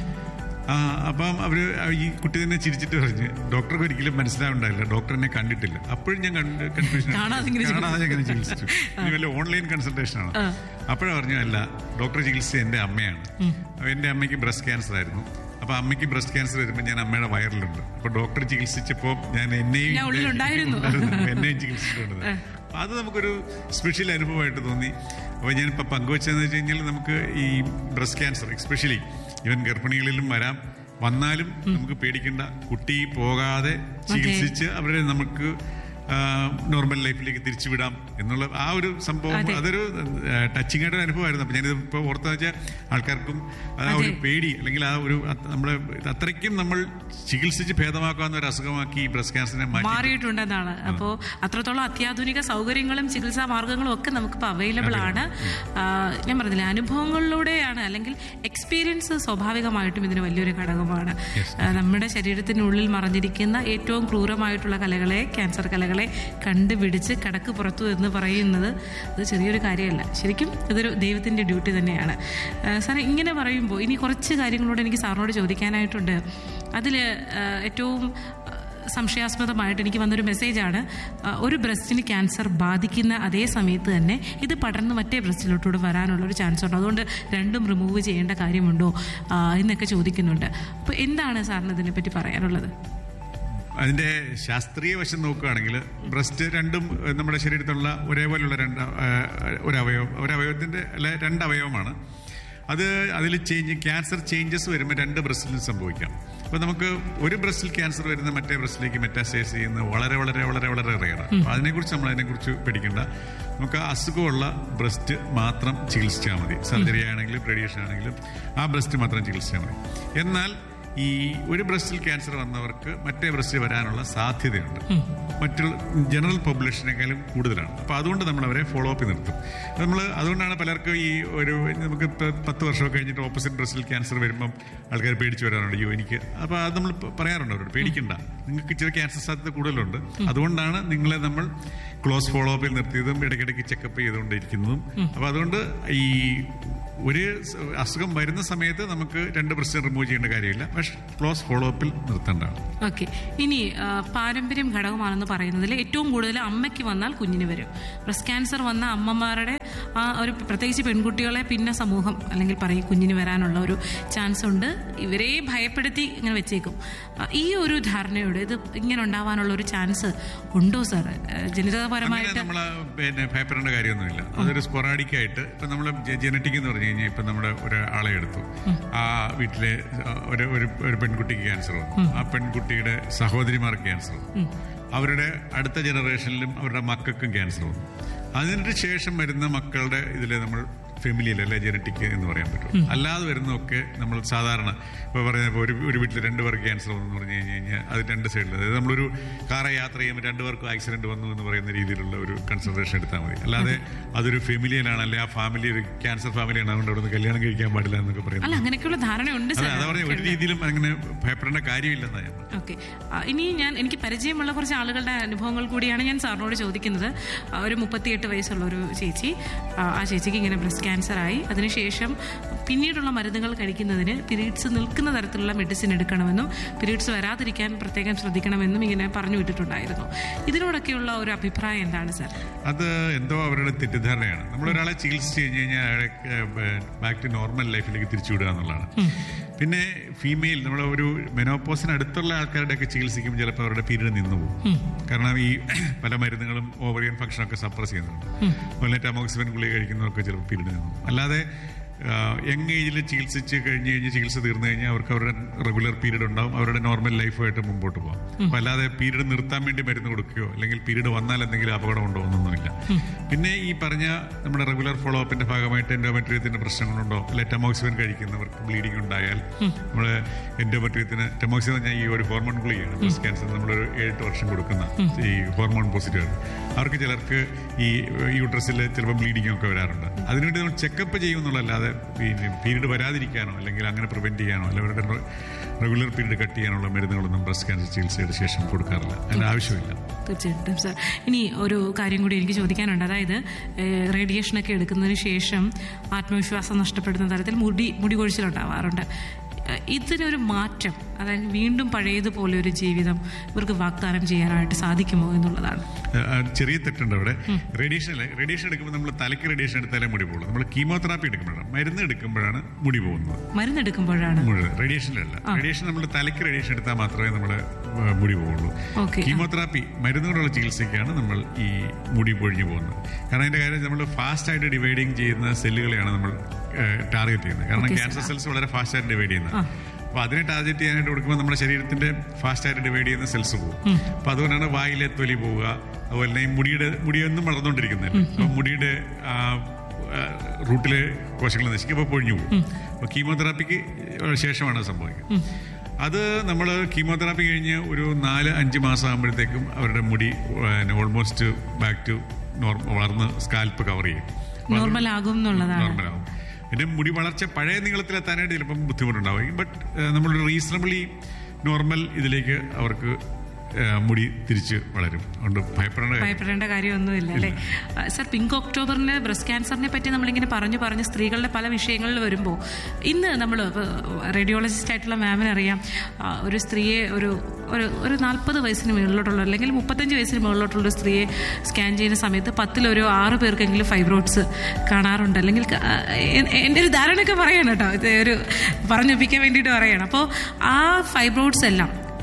ആ, അപ്പം അവർ ഈ കുട്ടി തന്നെ ചിരിച്ചിട്ട് പറഞ്ഞു ഡോക്ടർക്ക് ഒരിക്കലും മനസ്സിലാവുണ്ടായില്ല ഡോക്ടർ എന്നെ കണ്ടിട്ടില്ല അപ്പോഴും ഞാൻ കണ്ട് കൺഫ്യൂഷൻ കാണാതെ ഇങ്ങനെ കാണാതെ എങ്ങനെ ചികിത്സിച്ചു ഇനി വല്ല ഓൺലൈൻ കൺസൾട്ടേഷൻ ആണ് അപ്പോഴാ പറഞ്ഞു അല്ല ഡോക്ടർ ചികിത്സിച്ച എൻ്റെ അമ്മയാണ് അപ്പൊ എൻ്റെ അമ്മയ്ക്ക് ബ്രസ്റ്റ് ക്യാൻസർ ആയിരുന്നു അപ്പൊ അമ്മയ്ക്ക് ബ്രസ്റ്റ് ക്യാൻസർ വരുമ്പോൾ ഞാൻ അമ്മയുടെ വയറിലുണ്ട് അപ്പൊ ഡോക്ടർ ചികിത്സിച്ചപ്പോൾ ഞാൻ എന്നെയും ഞാൻ ഉള്ളിലുണ്ടായിരുന്നു. ഉണ്ടായിരുന്നു. എന്നെയും ചികിത്സിച്ചിട്ടുണ്ട് അപ്പൊ അത് നമുക്കൊരു സ്പെഷ്യൽ അനുഭവമായിട്ട് തോന്നി അപ്പോൾ ഞാനിപ്പോൾ പങ്കുവച്ചതെന്ന് വെച്ച് കഴിഞ്ഞാൽ നമുക്ക് ഈ ബ്രസ്റ്റ് ക്യാൻസർ എസ്പെഷ്യലി ഇവൻ ഗർഭിണികളിലും വരാം വന്നാലും നമുക്ക് പേടിക്കേണ്ട കുട്ടി പോകാതെ ചികിത്സിച്ച് അവരെ നമുക്ക് നോർമൽ ലൈഫിലേക്ക് തിരിച്ചു വിടാം എന്നുള്ള ആ ഒരു സംഭവം അതെ. അതൊരു ടച്ചിങ് ആയിട്ട് അനുഭവമായിരുന്നു അപ്പം ഞാനിത് ഇപ്പോൾ ഓർത്തെന്ന് വെച്ചാൽ ആൾക്കാർക്കും ആ ഒരു അതെ. പേടി അല്ലെങ്കിൽ ആ ഒരു അത് നമ്മളെ അത്രയ്ക്കും നമ്മൾ ചികിത്സിച്ച് ഭേദമാക്കാവുന്ന ഒരു അസുഖമാക്കി ഈ ബ്രസ്റ്റ് ക്യാൻസറിനെ മാറ്റി മാറിയിട്ടുണ്ടെന്നാണ് അപ്പോൾ അത്രത്തോളം അത്യാധുനിക സൗകര്യങ്ങളും ചികിത്സാ മാർഗങ്ങളും ഒക്കെ നമുക്കിപ്പോൾ അവൈലബിൾ ആണ് ആ, ഞാൻ പറഞ്ഞില്ല അനുഭവങ്ങളിലൂടെയാണ് അല്ലെങ്കിൽ എക്സ്പീരിയൻസ് സ്വാഭാവികമായിട്ടും ഇതിന് വലിയൊരു ഘടകമാണ് ആ, നമ്മുടെ ശരീരത്തിനുള്ളിൽ മറഞ്ഞിരിക്കുന്ന ഏറ്റവും ക്രൂരമായിട്ടുള്ള കലകളെ ക്യാൻസർ കലകളെ കണ്ടുപിടിച്ച് കടക്ക് പുറത്തു എന്ന് പറയുന്നത് അത് ചെറിയൊരു കാര്യമല്ല ശരിക്കും ഇതൊരു ദൈവത്തിൻ്റെ ഡ്യൂട്ടി തന്നെയാണ് ആ, സാറേ ഇങ്ങനെ പറയുമ്പോൾ ഇനി കുറച്ച് കാര്യങ്ങളോട് എനിക്ക് സാറിനോട് ചോദിക്കാനായിട്ടുണ്ട് അതിൽ ഏറ്റവും സംശയാസ്പദമായിട്ട് എനിക്ക് വന്നൊരു മെസ്സേജാണ് ആ, ഒരു ബ്രസ്റ്റിന് ക്യാൻസർ ബാധിക്കുന്ന അതേ സമയത്ത് തന്നെ ഇത് പടർന്ന് മറ്റേ ബ്രസ്റ്റിലോട്ടൂടെ വരാനുള്ള ഒരു ചാൻസ് ഉണ്ട് അതുകൊണ്ട് രണ്ടും റിമൂവ് ചെയ്യേണ്ട കാര്യമുണ്ടോ ആ, എന്നൊക്കെ ചോദിക്കുന്നുണ്ട് അപ്പോൾ എന്താണ് സാറിന് ഇതിനെപ്പറ്റി പറയാനുള്ളത് അതിന്റെ ശാസ്ത്രീയ വശം നോക്കുകയാണെങ്കിൽ ബ്രസ്റ്റ് രണ്ടും ഏഹ്, നമ്മുടെ ശരീരത്തിലുള്ള ഒരേപോലുള്ള രണ്ട് ഏഹ്, ഒരു അവയവം ഒരു അവയവത്തിന്റെ അല്ല രണ്ട് അവയവമാണ് അത് അതിൽ ചേഞ്ച് ക്യാൻസർ ചേഞ്ചസ് വരുമ്പോൾ രണ്ട് ബ്രസ്റ്റിലും സംഭവിക്കാം അപ്പോൾ നമുക്ക് ഒരു ബ്രസ്റ്റിൽ ക്യാൻസർ വരുന്ന മറ്റേ ബ്രസ്റ്റിലേക്ക് മെറ്റാസ്റ്റൈസ് ചെയ്യുന്നത് വളരെ വളരെ വളരെ വളരെ റെയറാണ് അപ്പോൾ അതിനെക്കുറിച്ച് നമ്മൾ അതിനെക്കുറിച്ച് പേടിക്കേണ്ട നമുക്ക് ആ അസുഖമുള്ള ബ്രസ്റ്റ് മാത്രം ചികിത്സിച്ചാൽ മതി സർജറി ആണെങ്കിലും റേഡിയേഷൻ ആണെങ്കിലും ആ ബ്രസ്റ്റ് മാത്രം ചികിത്സിച്ചാൽ മതി എന്നാൽ ഈ ഒരു ബ്രസ്റ്റിൽ ക്യാൻസർ വന്നവർക്ക് മറ്റേ ബ്രസ്റ്റിൽ വരാനുള്ള സാധ്യതയുണ്ട് മറ്റുള്ള ജനറൽ പോപ്പുലേഷനേക്കാളും കൂടുതലാണ് അപ്പോൾ അതുകൊണ്ട് നമ്മൾ അവരെ ഫോളോ അപ്പ് നിർത്തും നമ്മൾ അതുകൊണ്ടാണ് പലർക്കും ഈ ഒരു നമുക്ക് ഇപ്പൊ പത്ത് വർഷമൊക്കെ കഴിഞ്ഞിട്ട് ഓപ്പോസിറ്റ് ബ്രസ്റ്റിൽ ക്യാൻസർ വരുമ്പം ആൾക്കാർ പേടിച്ച് വരാറുണ്ട് അയ്യോ എനിക്ക് അപ്പോൾ അത് നമ്മൾ പ- പറയാറുണ്ട് അവരോട് പേടിക്കണ്ട നിങ്ങൾക്ക് ഇച്ചിരി ക്യാൻസർ സാധ്യത കൂടുതലുണ്ട് അതുകൊണ്ടാണ് നിങ്ങളെ നമ്മൾ ക്ലോസ് ഫോളോ അപ്പിൽ നിർത്തിയതും ഇടയ്ക്കിടയ്ക്ക് ചെക്കപ്പ് ചെയ്തുകൊണ്ടിരിക്കുന്നതും അപ്പോൾ അതുകൊണ്ട് ഈ ഒരു സ- അസുഖം വരുന്ന സമയത്ത് നമുക്ക് രണ്ട് പ്രശ്നം റിമൂവ് ചെയ്യേണ്ട കാര്യമില്ല പക്ഷെ ക്ലോസ് ഫോളോ അപ്പിൽ നിർത്തേണ്ടതാണ് ഓക്കെ ഇനി ആ, പാരമ്പര്യം ഘടകമാണെന്ന് പറയുന്നതിൽ ഏറ്റവും കൂടുതൽ അമ്മയ്ക്ക് വന്നാൽ കുഞ്ഞിന് വരും ബ്രസ്റ്റ് ക്യാൻസർ വന്ന അമ്മമാരുടെ ആ ഒരു പ്രത്യേകിച്ച് പെൺകുട്ടികളെ പിന്നെ സമൂഹം അല്ലെങ്കിൽ പറയും കുഞ്ഞിന് വരാനുള്ള ഒരു ചാൻസ് ഉണ്ട് ഇവരെ ഭയപ്പെടുത്തി ഇങ്ങനെ വെച്ചേക്കും ആ, ഈ ഒരു ധാരണയോട് ഇത് ഇങ്ങനെ ഉണ്ടാവാനുള്ള ഒരു ചാൻസ് ഉണ്ടോ സാർ അങ്ങനെ ജനിതകപരമായിട്ട് നമ്മൾ പിന്നെ ഭയപ്പെടേണ്ട കാര്യമൊന്നുമില്ല അതൊരു സ്പൊറാഡിക് ആയിട്ട് ഇപ്പൊ നമ്മൾ ജനറ്റിക് എന്ന് പറഞ്ഞു കഴിഞ്ഞാൽ ഇപ്പൊ നമ്മുടെ ഒരാളെ എടുത്തു ആ വീട്ടിലെ ആ, ഒരു ഒരു ഒരു പെൺകുട്ടിക്ക് ക്യാൻസർ വന്നു ആ പെൺകുട്ടിയുടെ സഹോദരിമാർക്ക് ക്യാൻസർ വന്നു അവരുടെ അടുത്ത ജനറേഷനിലും അവരുടെ മക്കൾക്കും ക്യാൻസർ വന്നു അതിന് ശേഷം വരുന്ന മക്കളുടെ ഇതിൽ നമ്മൾ ഫെമിലിയൽ അല്ലെ ജനറ്റിക് എന്ന് പറയാൻ പറ്റും അല്ലാതെ വരുന്നതൊക്കെ നമ്മൾ സാധാരണ ഇപ്പോൾ പറയുന്ന ഒരു ഒരു വീട്ടിൽ രണ്ട് പേർക്ക് ക്യാൻസർ വന്നു എന്ന് പറഞ്ഞു കഴിഞ്ഞ് കഴിഞ്ഞാൽ അത് രണ്ട് സൈഡിൽ അതായത് നമ്മളൊരു കാറെ യാത്ര ചെയ്യുമ്പോൾ രണ്ട് പേർക്കും ആക്സിഡന്റ് വന്നു എന്ന് പറയുന്ന രീതിയിലുള്ള ഒരു കൺസിഡറേഷൻ എടുത്താൽ മതി അല്ലാതെ അതൊരു ഫെമിലിയനാണ് അല്ലെ ആ ഫാമിലി ഒരു ക്യാൻസർ ഫാമിലിയാണ് അതുകൊണ്ട് അവിടെ നിന്ന് കല്യാണം കഴിക്കാൻ പാടില്ല എന്നൊക്കെ പറയുന്നത് അല്ല അങ്ങനെയൊക്കെയുള്ള ധാരണയുണ്ട് അതെ സാർ അതാ പറഞ്ഞ ഒരു രീതിയിലും അങ്ങനെ ഭയപ്പെടേണ്ട കാര്യമില്ലെന്നാണ് ഞാൻ പറഞ്ഞത്. ഓക്കെ ഇനി ഞാൻ എനിക്ക് പരിചയമുള്ള കുറച്ച് ആളുകളുടെ അനുഭവങ്ങൾ കൂടിയാണ് ഞാൻ സാറിനോട് ചോദിക്കുന്നത് ആ, ഒരു മുപ്പത്തിയെട്ട് വയസ്സുള്ള ഒരു ചേച്ചി ആ, ആ ചേച്ചിക്ക് ഇങ്ങനെ ബ്രസ്റ്റ് ക്യാൻസർ ആയി അതിനുശേഷം പിന്നീടുള്ള മരുന്നുകൾ കഴിക്കുന്നതിന് പീരീഡ്സ് നിൽക്കുന്ന തരത്തിലുള്ള മെഡിസിൻ എടുക്കണമെന്നും പീരീഡ്സ് വരാതിരിക്കാൻ പ്രത്യേകം ശ്രദ്ധിക്കണമെന്നും ഇങ്ങനെ പറഞ്ഞു വിട്ടിട്ടുണ്ടായിരുന്നു ഇതിനോടൊക്കെയുള്ള ഒരു അഭിപ്രായം എന്താണ് സാർ അത് എന്തോ അവരുടെ തെറ്റിദ്ധാരണയാണ് നമ്മളൊരാളെ ചികിത്സിച്ച് കഴിഞ്ഞ് കഴിഞ്ഞാൽ അയാളെ ബാക്ക് ടു നോർമൽ ലൈഫിലേക്ക് തിരിച്ചുവിടുക എന്നുള്ളതാണ് പിന്നെ ഫീമെയിൽ നമ്മൾ ഒരു മെനോപ്പോസിന് അടുത്തുള്ള ആൾക്കാരുടെയൊക്കെ ചികിത്സിക്കുമ്പോൾ ചിലപ്പോൾ അവരുടെ പീരീഡ് നിന്നു പോകും കാരണം ഈ പല മരുന്നുകളും ഓവറിയൻ ഫംഗ്ഷനൊക്കെ സപ്രസ് ചെയ്യുന്നുണ്ട് അതുപോലെ ടാമോക്സിബൻ ഗുളിക കഴിക്കുന്നവർക്ക് ചിലപ്പോൾ പീരീഡ് നിന്നു പോകും. അല്ലാതെ യങ് ഏജിൽ ചികിത്സിച്ച് കഴിഞ്ഞ് കഴിഞ്ഞ് ചികിത്സ തീർന്നു കഴിഞ്ഞാൽ അവർക്ക് അവരുടെ റെഗുലർ പീരീഡ് ഉണ്ടാവും അവരുടെ നോർമൽ ലൈഫായിട്ട് മുമ്പോട്ട് പോകാം അപ്പൊ അല്ലാതെ പീരീഡ് നിർത്താൻ വേണ്ടി മരുന്ന് കൊടുക്കുകയോ അല്ലെങ്കിൽ പീരീഡ് വന്നാൽ എന്തെങ്കിലും അപകടം ഉണ്ടോ എന്നൊന്നുമില്ല പിന്നെ ഈ പറഞ്ഞ നമ്മുടെ റെഗുലർ ഫോളോ അപ്പിന്റെ ഭാഗമായിട്ട് എൻഡോമെട്രിയത്തിന്റെ പ്രശ്നങ്ങളുണ്ടോ അല്ലെ ടെമോക്സിബൻ കഴിക്കുന്നവർക്ക് ബ്ലീഡിംഗ് ഉണ്ടായാൽ നമ്മൾ എൻഡോമെട്രിയത്തിന് ടെമോക്സിബൻ പറഞ്ഞാൽ ഈ ഒരു ഹോർമോൺ ഗുളികയാണ് ബ്രസ്റ്റ് ക്യാൻസർ നമ്മളൊരു ഏഴെട്ട് വർഷം കൊടുക്കുന്ന ഈ ഹോർമോൺ പോസിറ്റീവ് അവർക്ക് ചിലർക്ക് ഈ യൂട്രസിൽ ചിലപ്പോൾ ബ്ലീഡിംഗ് ഒക്കെ വരാറുണ്ട് അതിനുവേണ്ടി നമ്മൾ ചെക്കപ്പ് ചെയ്യുമെന്നുള്ളതല്ലാതെ പിന്നെ പീരീഡ് വരാതിരിക്കാനോ അല്ലെങ്കിൽ അങ്ങനെ പ്രിവെന്റ് ചെയ്യാനോ അല്ലെങ്കിൽ അവരുടെ റെഗുലർ പീരീഡ് കട്ട് ചെയ്യാനുള്ള മരുന്നുകളൊന്നും ബ്രസ്റ്റ് ക്യാൻസർ ചികിത്സയുടെ ശേഷം കൊടുക്കാറില്ല അതിന് ആവശ്യമില്ല തീർച്ചയായിട്ടും സാർ ഇനി ഒരു കാര്യം കൂടി എനിക്ക് ചോദിക്കാനുണ്ട് അതായത് ഏഹ്, റേഡിയേഷനൊക്കെ എടുക്കുന്നതിന് ശേഷം ആത്മവിശ്വാസം നഷ്ടപ്പെടുന്ന തരത്തിൽ മുടി മുടി കൊഴിച്ചിലുണ്ടാവാറുണ്ട് ഏഹ്, ഇതിനൊരു മാറ്റം അതായത് വീണ്ടും പഴയതുപോലെ ഒരു ജീവിതം ഇവർക്ക് വാഗ്ദാനം ചെയ്യാനായിട്ട് സാധിക്കുമോ എന്നുള്ളതാണ് ആ, ആ, ചെറിയ തെറ്റുണ്ട് അവിടെ റേഡിയേഷൻ അല്ല റേഡിയേഷൻ എടുക്കുമ്പോൾ നമ്മൾ തലയ്ക്ക് റേഡിയേഷൻ എടുത്താലേ മുടി പോകുള്ളൂ നമ്മൾ കീമോതെറാപ്പി എടുക്കുമ്പോഴാണ് മരുന്ന് എടുക്കുമ്പോഴാണ് മുടി പോകുന്നത് മരുന്നെടുക്കുമ്പോഴാണ് മുഴുവൻ റേഡിയേഷനിലല്ല റേഡിയേഷൻ നമ്മൾ തലയ്ക്ക് റേഡിയേഷൻ എടുത്താൽ മാത്രമേ നമ്മുടെ ആ, മുടി പോകുള്ളൂ ഓക്കെ കീമോതെറാപ്പി മരുന്നുകൊണ്ടുള്ള ചികിത്സയ്ക്കാണ് നമ്മൾ ഈ മുടി പൊഴിഞ്ഞു പോകുന്നത് കാരണം അതിന്റെ കാര്യം നമ്മൾ ഫാസ്റ്റ് ആയിട്ട് ഡിവൈഡിങ് ചെയ്യുന്ന സെല്ലുകളെയാണ് നമ്മൾ ടാർഗറ്റ് ചെയ്യുന്നത് കാരണം ക്യാൻസർ സെൽസ് വളരെ ഫാസ്റ്റ് ആയിട്ട് ഡിവൈഡ് ചെയ്യുന്നത് അപ്പൊ അതിനെ ടാർഗറ്റ് ചെയ്യാനായിട്ട് കൊടുക്കുമ്പോൾ നമ്മുടെ ശരീരത്തിന്റെ ഫാസ്റ്റ് ആയിട്ട് ഡിവൈഡ് ചെയ്യുന്ന സെൽസ് പോകും അപ്പൊ അതുകൊണ്ടാണ് വായിലെ തൊലി പോവുക അതുപോലെ തന്നെ ഈ മുടിയുടെ മുടിയൊന്നും വളർന്നുകൊണ്ടിരിക്കുന്നില്ല അപ്പൊ മുടിയുടെ ആ, ആ, റൂട്ടിലെ കോശങ്ങൾ നശിക്കുമ്പോൾ പൊഴിഞ്ഞു പോകും അപ്പൊ കീമോതെറാപ്പിക്ക് ശേഷമാണ് അത് സംഭവിക്കുന്നത് അത് നമ്മൾ കീമോതെറാപ്പി കഴിഞ്ഞ് ഒരു നാല് അഞ്ച് മാസം ആകുമ്പോഴത്തേക്കും അവരുടെ മുടി ഓൾമോസ്റ്റ് ബാക്ക് ടു നോർമൽ വളർന്ന് സ്കാൽപ്പ് കവർ ചെയ്യും അപ്പൊ അത് നോർമൽ ആകും എന്നുള്ളതാണ് നോർമലാവും പിന്നെ മുടി വളർച്ച പഴയ നീളത്തിലെത്താനായിട്ട് ചിലപ്പം ബുദ്ധിമുട്ടുണ്ടാവും ബട്ട് നമ്മളൊരു റീസണബിളി നോർമൽ ഇതിലേക്ക് അവർക്ക് ആ, മുടി തിരിച്ച് വളരും അതുകൊണ്ട് ഭയപ്പെടേണ്ട കാര്യം ഭയപ്പെടേണ്ട കാര്യമൊന്നുമില്ല അല്ലേ സർ പിങ്ക് ഒക്ടോബറിന് ബ്രസ്റ്റ് ക്യാൻസറിനെ പറ്റി നമ്മളിങ്ങനെ പറഞ്ഞു പറഞ്ഞ് സ്ത്രീകളുടെ പല വിഷയങ്ങളിൽ വരുമ്പോൾ ഇന്ന് നമ്മൾ റേഡിയോളജിസ്റ്റ് ആയിട്ടുള്ള മാമിന് അറിയാം ആ, ഒരു സ്ത്രീയെ ഒരു ഒരു ഒരു നാൽപ്പത് വയസ്സിന് മുകളിലോട്ടുള്ള അല്ലെങ്കിൽ മുപ്പത്തഞ്ച് വയസ്സിന് മുകളിലോട്ടുള്ള ഒരു സ്ത്രീയെ സ്കാൻ ചെയ്യുന്ന സമയത്ത് പത്തിലൊരു ആറ് പേർക്കെങ്കിലും ഫൈബ്രോഡ്സ് കാണാറുണ്ട് അല്ലെങ്കിൽ ക- എ- എൻ്റെ ഒരു ധാരണയൊക്കെ പറയണം കേട്ടോ ഇത് ഒരു പറഞ്ഞൊപ്പിക്കാൻ വേണ്ടിയിട്ട് പറയണം അപ്പോൾ ആ ഫൈബ്രോഡ്സ് എല്ലാം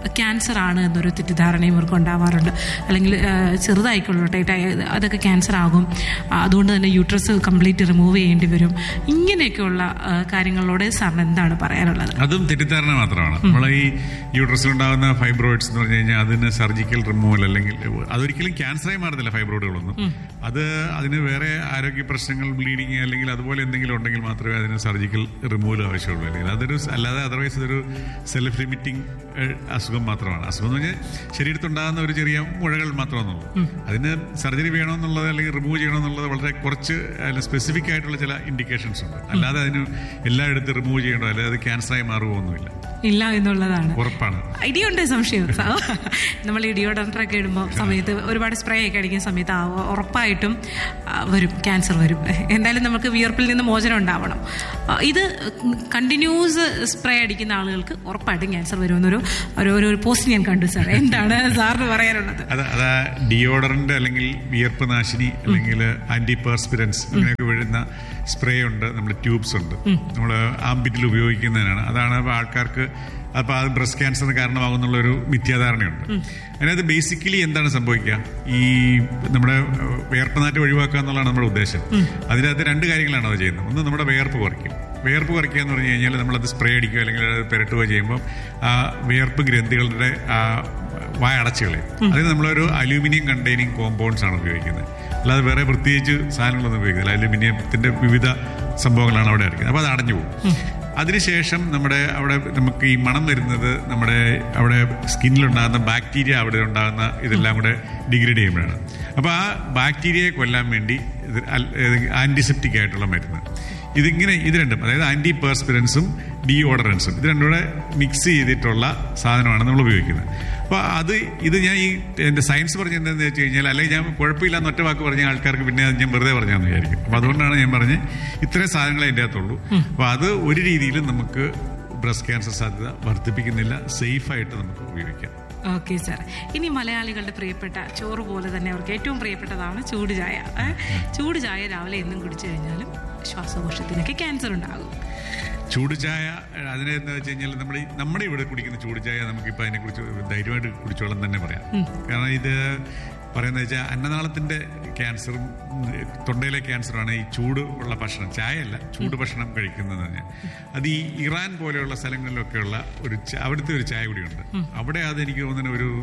ക്യാൻസർ ആണ് എന്നൊരു തെറ്റിദ്ധാരണയും ഇവർക്ക് ഉണ്ടാവാറുണ്ട് അല്ലെങ്കിൽ ആ, ചെറുതായിക്കൊള്ളട്ടെ ടൈ- അതൊക്കെ ക്യാൻസർ ആകും ആ, അതുകൊണ്ട് തന്നെ യൂട്രസ് കംപ്ലീറ്റ് റിമൂവ് ചെയ്യേണ്ടി വരും ഇങ്ങനെയൊക്കെയുള്ള ആ, കാര്യങ്ങളോട് സാറിന് എന്താണ് പറയാനുള്ളത് അതും തെറ്റിദ്ധാരണ മാത്രമാണ് നമ്മൾ ഈ യൂട്രസിലുണ്ടാകുന്ന ഫൈബ്രോയിഡ്സ് എന്ന് പറഞ്ഞു കഴിഞ്ഞാൽ അതിന് സർജിക്കൽ റിമൂവൽ അല്ലെങ്കിൽ അതൊരിക്കലും ക്യാൻസറായി മാറത്തില്ല ഫൈബ്രോയിഡുകളൊന്നും അത് അതിന് വേറെ ആരോഗ്യ പ്രശ്നങ്ങൾ ബ്ലീഡിങ് അല്ലെങ്കിൽ അതുപോലെ എന്തെങ്കിലും ഉണ്ടെങ്കിൽ മാത്രമേ അതിന് സർജിക്കൽ റിമൂവൽ ആവശ്യമുള്ളൂ അല്ലെങ്കിൽ അതൊരു സ- അല്ലാതെ അതർവൈസ് അതൊരു സെൽഫ് ലിമിറ്റിംഗ് അസുഖം മാത്രമാണ് അസുഖം എന്ന് പറഞ്ഞാൽ ശരീരത്തുണ്ടാകുന്ന ഒരു ചെറിയ മുഴകൾ മാത്രമെന്നുള്ളൂ അതിന് സർജറി വേണമെന്നുള്ളത് അല്ലെങ്കിൽ റിമൂവ് ചെയ്യണമെന്നുള്ളത് വളരെ കുറച്ച് സ്പെസിഫിക് ആയിട്ടുള്ള ചില ഇൻഡിക്കേഷൻസ് ഉണ്ട് അല്ലാതെ അതിന് എല്ലായിടത്തും റിമൂവ് ചെയ്യണോ അല്ലെങ്കിൽ അത് ക്യാൻസറായി മാറുമോന്നുമില്ല ഇല്ല എന്നുള്ളതാണ് ഉറപ്പാണ് ഇടിയുണ്ട് സംശയം സ- നമ്മൾ ഈ ഡിയോഡൻറ്ററൊക്കെ ഇടുമ്പോൾ സമയത്ത് ഒരുപാട് സ്പ്രേ ഒക്കെ അടിക്കുന്ന സമയത്ത് ആ ഉറപ്പായിട്ടും ആ, വരും ക്യാൻസർ വരും എന്തായാലും നമുക്ക് വിയർപ്പിൽ നിന്ന് മോചനം ഉണ്ടാവണം ആ, ഇത് കണ്ടിന്യൂസ് സ്പ്രേ അടിക്കുന്ന ആളുകൾക്ക് ഉറപ്പായിട്ടും ക്യാൻസർ വരുമെന്നൊരു ഒരു ഒരു ഒരു പോസ്റ്റ് ഞാൻ കണ്ടു സാർ എന്താണ് സാറിന് പറയാനുള്ളത് അത് അത് ഡിയോഡറന്റ് അല്ലെങ്കിൽ വിയർപ്പ് നാശിനി അല്ലെങ്കിൽ ആന്റി പെർസ്പിരൻസ് അങ്ങനെയൊക്കെ വീഴുന്ന സ്പ്രേ ഉണ്ട് നമ്മുടെ ട്യൂബ്സ് ഉണ്ട് നമ്മൾ ആംബിറ്റിൽ ഉപയോഗിക്കുന്നതിനാണ് അതാണ് അപ്പൊ ആൾക്കാർക്ക് അപ്പൊ അത് ബ്രസ്റ്റ് ക്യാൻസറിന് കാരണമാകുന്നുള്ള ഒരു മിഥ്യാധാരണയുണ്ട് അതിനകത്ത് ബേസിക്കലി എന്താണ് സംഭവിക്കുക ഈ നമ്മുടെ ഏഹ്, വിയർപ്പനാറ്റം ഒഴിവാക്കുക എന്നുള്ളതാണ് നമ്മുടെ ഉദ്ദേശം അതിനകത്ത് രണ്ട് കാര്യങ്ങളാണ് അത് ചെയ്യുന്നത് ഒന്ന് നമ്മുടെ വിയർപ്പ് കുറയ്ക്കും വിയർപ്പ് കുറയ്ക്കുക എന്ന് പറഞ്ഞു കഴിഞ്ഞാൽ നമ്മളത് സ്പ്രേ അടിക്കുക അല്ലെങ്കിൽ അത് പുരട്ടുകയോ ചെയ്യുമ്പോൾ ആ വിയർപ്പ് ഗ്രന്ഥികളുടെ ആ വായ അടച്ചു കളയും അതിന് നമ്മളൊരു അലൂമിനിയം കണ്ടെയ്നിങ് കോമ്പൗണ്ട്സ് ആണ് ഉപയോഗിക്കുന്നത് അല്ലാതെ വേറെ പ്രത്യേകിച്ച് സാധനങ്ങളൊന്നും ഉപയോഗിക്കുന്നില്ല അലൂമിനിയത്തിന്റെ വിവിധ സംഭവങ്ങളാണ് അവിടെ ഇറക്കുന്നത് അപ്പോൾ അത് അടഞ്ഞു പോകും അതിനുശേഷം നമ്മുടെ അവിടെ നമുക്ക് ഈ മണം വരുന്നത് നമ്മുടെ അവിടെ സ്കിന്നിലുണ്ടാകുന്ന ബാക്ടീരിയ അവിടെ ഉണ്ടാകുന്ന ഇതെല്ലാം കൂടെ ഡിഗ്രേഡ് ചെയ്യുമ്പോഴാണ് അപ്പോൾ ആ ബാക്ടീരിയയെ കൊല്ലാൻ വേണ്ടി ഇത് ആന്റിസെപ്റ്റിക് ആയിട്ടുള്ള മരുന്ന് ഇതിങ്ങനെ ഇത് രണ്ടും അതായത് ആന്റി പേഴ്സ്പിറൻസും ഡിയോഡറൻസും ഇത് രണ്ടും കൂടെ മിക്സ് ചെയ്തിട്ടുള്ള സാധനമാണ് നമ്മൾ ഉപയോഗിക്കുന്നത് അപ്പോൾ അത് ഇത് ഞാൻ ഈ എൻ്റെ സയൻസ് പറഞ്ഞ എന്താണെന്ന് വെച്ച് കഴിഞ്ഞാൽ അല്ലെങ്കിൽ ഞാൻ കുഴപ്പമില്ലാന്ന് ഒറ്റ വാക്ക് പറഞ്ഞ ആൾക്കാർക്ക് പിന്നെ അത് ഞാൻ വെറുതെ പറഞ്ഞാന്ന് വിചാരിക്കും അപ്പോൾ അതുകൊണ്ടാണ് ഞാൻ പറഞ്ഞ് ഇത്രയും സാധനങ്ങളെ അതിൻ്റെ അകത്തുള്ളൂ അപ്പോൾ അത് ഒരു രീതിയിലും നമുക്ക് ബ്രസ്റ്റ് ക്യാൻസർ സാധ്യത വർദ്ധിപ്പിക്കുന്നില്ല സേഫായിട്ട് നമുക്ക് ഉപയോഗിക്കാം ഓക്കെ സാർ ഇനി മലയാളികളുടെ പ്രിയപ്പെട്ട ചോറ് പോലെ തന്നെ അവർക്ക് ഏറ്റവും പ്രിയപ്പെട്ടതാണ് ചൂട് ചായ ഏ? ചൂട് ചായ രാവിലെ എന്നും കുടിച്ചു കഴിഞ്ഞാലും ശ്വാസകോശത്തിനൊക്കെ ക്യാൻസർ ഉണ്ടാകും ചൂട് ചായ അതിനെ എന്താ വെച്ച് കഴിഞ്ഞാൽ നമ്മുടെ ഈ- നമ്മുടെ ഇവിടെ കുടിക്കുന്ന ചൂട് ചായ നമുക്കിപ്പോൾ അതിനെക്കുറിച്ച് ധൈര്യമായിട്ട് കുടിച്ചോളം തന്നെ പറയാം കാരണം ഇത് പറയുന്നത് വെച്ചാൽ അന്നനാളത്തിന്റെ ക്യാൻസറും ഉം, തൊണ്ടയിലെ ക്യാൻസറാണ് ഈ ചൂട് ഉള്ള ഭക്ഷണം ചായയല്ല ചൂട് ഭക്ഷണം കഴിക്കുന്നത് പറഞ്ഞാൽ അത് ഈ ഇറാൻ പോലെയുള്ള സ്ഥലങ്ങളിലൊക്കെയുള്ള ഒരു ച- അവിടുത്തെ ഒരു ചായ കൂടിയുണ്ട് അവിടെ അത് എനിക്ക് തോന്നുന്ന ഒരു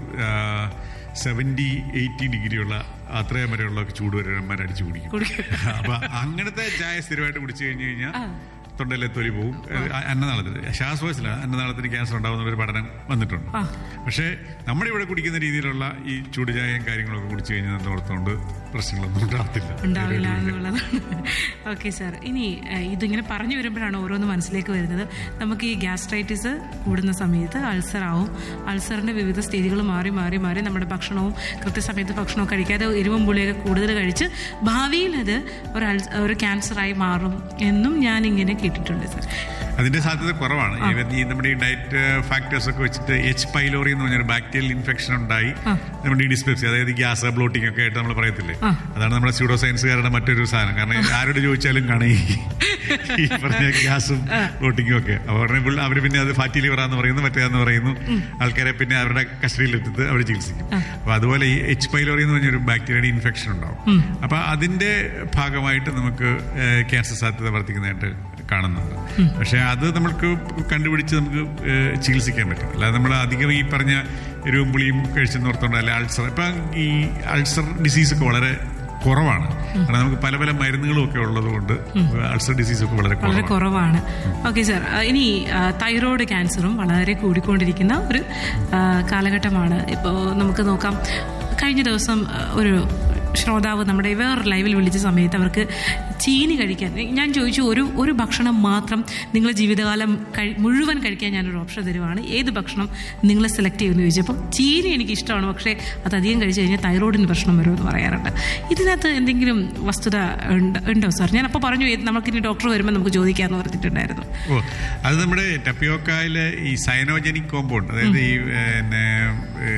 സെവൻറ്റി എയ്റ്റി ഡിഗ്രിയുള്ള അത്രയും വരെയുള്ള ചൂട് വരെ അടിച്ചു കുടിക്കും അപ്പൊ അങ്ങനത്തെ ചായ സ്ഥിരമായിട്ട് കുടിച്ചു കഴിഞ്ഞു കഴിഞ്ഞാൽ തൊണ്ടയിലെ തൊലി പോവും ഏഹ് അന്നനാളത്തിന് ശ്വാസകോശത്തില അന്നനാളത്തിന് ക്യാൻസർ ഉണ്ടാകുന്ന ഒരു പഠനം വന്നിട്ടുണ്ട് പക്ഷേ നമ്മുടെ ഇവിടെ കുടിക്കുന്ന രീതിയിലുള്ള ഈ ചൂട് ചായയും കാര്യങ്ങളൊക്കെ കുടിച്ചു കഴിഞ്ഞാൽ ഓർത്തുകൊണ്ട് പ്രശ്നങ്ങളൊന്നും ഉണ്ടാകത്തില്ല ഉണ്ടാവില്ല എന്നുള്ളതാണ് ഓക്കെ സാർ ഇനി ഏഹ്, ഇതിങ്ങനെ പറഞ്ഞു വരുമ്പോഴാണ് ഓരോന്ന് മനസ്സിലേക്ക് വരുന്നത് നമുക്ക് ഈ ഗ്യാസ്ട്രൈറ്റിസ് കൂടുന്ന സമയത്ത് അൾസർ ആവും അൾസറിന്റെ വിവിധ സ്റ്റേജുകൾ മാറി മാറി മാറി നമ്മുടെ ഭക്ഷണവും കൃത്യസമയത്ത് ഭക്ഷണവും കഴിക്കാതെ എരിവും പുളിയൊക്കെ കൂടുതൽ കഴിച്ച് ഭാവിയിൽ അത് ഒരു അൾസ- ഒരു ക്യാൻസറായി മാറും എന്നും ഞാൻ ഇങ്ങനെ കേട്ടിട്ടുണ്ട് സാർ അതിന്റെ സാധ്യത കുറവാണ് ഈവൻ ഈ നമ്മുടെ ഈ ഡയറ്റ് ഫാക്ടേഴ്സ് ഒക്കെ വെച്ചിട്ട് എച്ച് പൈലോറി എന്ന് പറഞ്ഞൊരു ബാക്ടീരിയൽ ഇൻഫെക്ഷൻ ഉണ്ടായി നമ്മുടെ ഈ ഡിസ്പെപ്സി അതായത് ഗ്യാസ് ബ്ലോട്ടിംഗ് ഒക്കെ ആയിട്ട് നമ്മൾ പറയത്തില്ലേ അതാണ് നമ്മുടെ സ്യൂഡോ സയൻസുകാരുടെ മറ്റൊരു സാധനം കാരണം ആരോട് ചോദിച്ചാലും കാണും ഈ ഈ പറഞ്ഞ ഗ്യാസും ബ്ലോട്ടിങ്ങും ഒക്കെ അപ്പോൾ അവർ പിന്നെ അത് ഫാറ്റി ലിവറാന്ന് പറയുന്നു മറ്റേതെന്ന് പറയുന്നു ആൾക്കാരെ പിന്നെ അവരുടെ കസ്റ്റഡിയിലെടുത്ത് അവർ ചികിത്സിക്കും അപ്പൊ അതുപോലെ ഈ എച്ച് പൈലോറി എന്ന് പറഞ്ഞൊരു ബാക്ടീരിയയുടെ ഇൻഫെക്ഷൻ ഉണ്ടാവും അപ്പൊ അതിന്റെ ഭാഗമായിട്ട് നമുക്ക് ക്യാൻസർ സാധ്യത വർദ്ധിക്കുന്നതായിട്ട് കാണുന്നുണ്ട് പക്ഷെ അത് നമ്മൾക്ക് കണ്ടുപിടിച്ച് നമുക്ക് ഏഹ്, ചികിത്സിക്കാൻ പറ്റും അല്ലാതെ നമ്മൾ അധികം ഈ പറഞ്ഞ എരിവും പുളിയും കഴിച്ചെന്ന് ഓർത്തോണ്ട് അല്ല അൾസർ ഇപ്പം ഈ അൾസർ ഡിസീസ് ഒക്കെ വളരെ കുറവാണ് കാരണം നമുക്ക് പല പല മരുന്നുകളും ഒക്കെ ഉള്ളത് കൊണ്ട് അൾസർ ഡിസീസ് ഒക്കെ വളരെ വളരെ കുറവാണ് കുറവാണ് ഓക്കെ സാർ ഇനി ആ, തൈറോയ്ഡ് ക്യാൻസറും വളരെ കൂടിക്കൊണ്ടിരിക്കുന്ന ഒരു ആ, കാലഘട്ടമാണ് ഇപ്പോൾ നമുക്ക് നോക്കാം കഴിഞ്ഞ ദിവസം ആ, ഒരു ശ്രോതാവ് നമ്മുടെ വേറെ ലൈവിൽ വിളിച്ച സമയത്ത് അവർക്ക് ചീനി കഴിക്കാൻ ഞാൻ ചോദിച്ചു ഒരു ഒരു ഭക്ഷണം മാത്രം നിങ്ങൾ ജീവിതകാലം കഴി മുഴുവൻ കഴിക്കാൻ ഞാനൊരു ഓപ്ഷൻ തരുവാണ് ഏത് ഭക്ഷണം നിങ്ങൾ സെലക്ട് ചെയ്യുമെന്ന് ചോദിച്ചപ്പോൾ ചീനി എനിക്ക് ഇഷ്ടമാണ് പക്ഷേ അത് അധികം കഴിച്ചു കഴിഞ്ഞാൽ തൈറോയിഡിന് പ്രശ്നം വരുമെന്ന് പറയാറുണ്ട് ഇതിനകത്ത് എന്തെങ്കിലും വസ്തുത ഉണ്ട്- ഉണ്ടോ സാർ ഞാൻ അപ്പോൾ പറഞ്ഞു "ഏ, നമുക്കിനി ഡോക്ടർ വരുമ്പോൾ നമുക്ക് ചോദിക്കാമെന്ന് പറഞ്ഞിട്ടുണ്ടായിരുന്നു ഓ അത് നമ്മുടെ ടപ്പിയോക്കായിലെ ഈ സൈനോജനിക് കോമ്പൗണ്ട് അതായത് ഈ പിന്നെ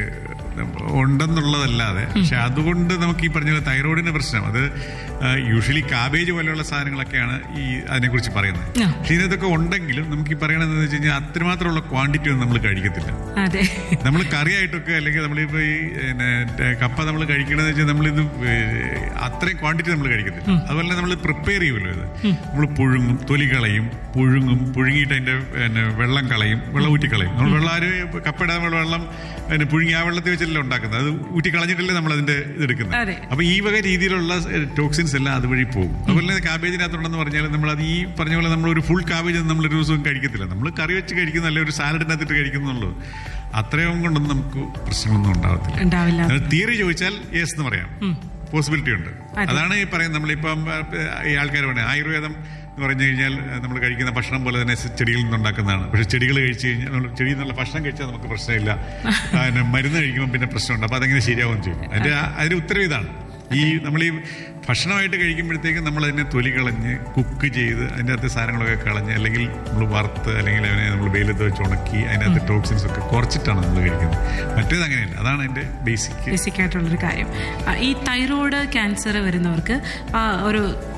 ഉണ്ടെന്നുള്ളതല്ലാതെ പക്ഷെ അതുകൊണ്ട് നമുക്ക് ഈ പറഞ്ഞ പോലെ തൈറോയിഡിന്റെ പ്രശ്നം അത് യൂഷ്വലി കാബേജ് പോലെയുള്ള സാധനങ്ങളൊക്കെയാണ് ഈ അതിനെക്കുറിച്ച് പറയുന്നത് ആ. പക്ഷെ ഇതിനകത്തൊക്കെ ഉണ്ടെങ്കിലും നമുക്ക് ഈ പറയണത് വെച്ച് കഴിഞ്ഞാൽ അത്രമാത്രമുള്ള ക്വാണ്ടിറ്റി ഒന്നും നമ്മൾ കഴിക്കത്തില്ല അതെ നമ്മൾ കറിയായിട്ടൊക്കെ അല്ലെങ്കിൽ നമ്മളിപ്പോ ഈ പിന്നെ, ടെ- കപ്പ നമ്മൾ കഴിക്കണമെന്ന് വെച്ചാൽ നമ്മളിത് ഏഹ്, അത്രയും ക്വാണ്ടിറ്റി നമ്മൾ കഴിക്കത്തില്ല അതുപോലെ നമ്മൾ പ്രിപ്പയർ ചെയ്യുമല്ലോ ഇത് നമ്മൾ പുഴുങ്ങും തൊലി കളയും പുഴുങ്ങും പുഴുങ്ങിയിട്ട് അതിന്റെ പിന്നെ, വെള്ളം കളയും വെള്ളം ഊറ്റി കളയും നമ്മൾ വെള്ളം ആര് കപ്പയുടെ നമ്മൾ വെള്ളം പിന്നെ, പുഴുങ്ങി ആ വെള്ളത്തിൽ വെച്ചിട്ടല്ലേ ഉണ്ടാക്കുന്നത് അത് ഊറ്റി കളഞ്ഞിട്ടല്ലേ നമ്മൾ അതിന്റെ ഇതെടുക്കുന്നത് അതെ. അപ്പൊ ഈ വക രീതിയിലുള്ള ടോക്സിൻസ് എല്ലാം അതുവഴി പോകും അതുപോലെ തന്നെ കാബേജിനകത്തുണ്ടെന്ന് പറഞ്ഞാൽ നമ്മൾ അത് ഈ പറഞ്ഞ പോലെ നമ്മൾ ഒരു ഫുൾ കാബേജ് നമ്മൾ ഒരു ദിവസവും കഴിക്കത്തില്ല നമ്മൾ കറി വെച്ച് കഴിക്കുന്ന അല്ലെങ്കിൽ ഒരു സാലഡിനകത്തിട്ട് കഴിക്കുന്നുള്ളൂ അത്രയും കൊണ്ടൊന്നും നമുക്ക് പ്രശ്നങ്ങളൊന്നും ഉണ്ടാവത്തില്ല ഉണ്ടാവില്ല തിയറി ചോദിച്ചാൽ യെസ് എന്ന് പറയാം പോസിബിലിറ്റി ഉണ്ട് അതെ. അതാണ് ഈ പറയുന്നത് നമ്മളിപ്പം ആ, ഈ ആൾക്കാർ പറയുന്നത് ആയുർവേദം എന്ന് പറഞ്ഞു കഴിഞ്ഞാൽ നമ്മൾ കഴിക്കുന്ന ഭക്ഷണം പോലെ തന്നെ ചെടികളിൽ നിന്നുണ്ടാക്കുന്നതാണ് പക്ഷെ ചെടികൾ കഴിച്ചു കഴിഞ്ഞാൽ നമ്മൾ ചെടിയിൽ നിന്നുള്ള ഭക്ഷണം കഴിച്ചാൽ നമുക്ക് പ്രശ്നമില്ല ആ, പിന്നെ മരുന്ന് കഴിക്കുമ്പോൾ പിന്നെ പ്രശ്നമുണ്ട് അപ്പോൾ അതെങ്ങനെ ശരിയാവും ചെയ്യും അതിന്റെ ആ- അതിന്റെ ഉത്തരവ് ഇതാണ് ഈ നമ്മൾ ഈ ഭക്ഷണമായിട്ട് കഴിക്കുമ്പോഴത്തേക്കും നമ്മൾ അതിനെ തൊലി കളഞ്ഞ് കുക്ക് ചെയ്ത് അതിൻ്റെ അകത്ത് സാധനങ്ങളൊക്കെ കളഞ്ഞ് അല്ലെങ്കിൽ നമ്മൾ വറുത്ത് അല്ലെങ്കിൽ അതിനെ നമ്മൾ വെയിലത്ത് വെച്ച് ഉണക്കി അതിനകത്ത് ടോക്സിൻസ് ഒക്കെ കുറച്ചിട്ടാണ് നമ്മൾ കഴിക്കുന്നത് മറ്റേത് അങ്ങനെയല്ല അതാണ് അതിന്റെ ബേസിക് ബേസിക് ആയിട്ടുള്ളൊരു കാര്യം ആ, ഈ തൈറോയ്ഡ് ക്യാൻസർ വരുന്നവർക്ക് ആ, ഒരു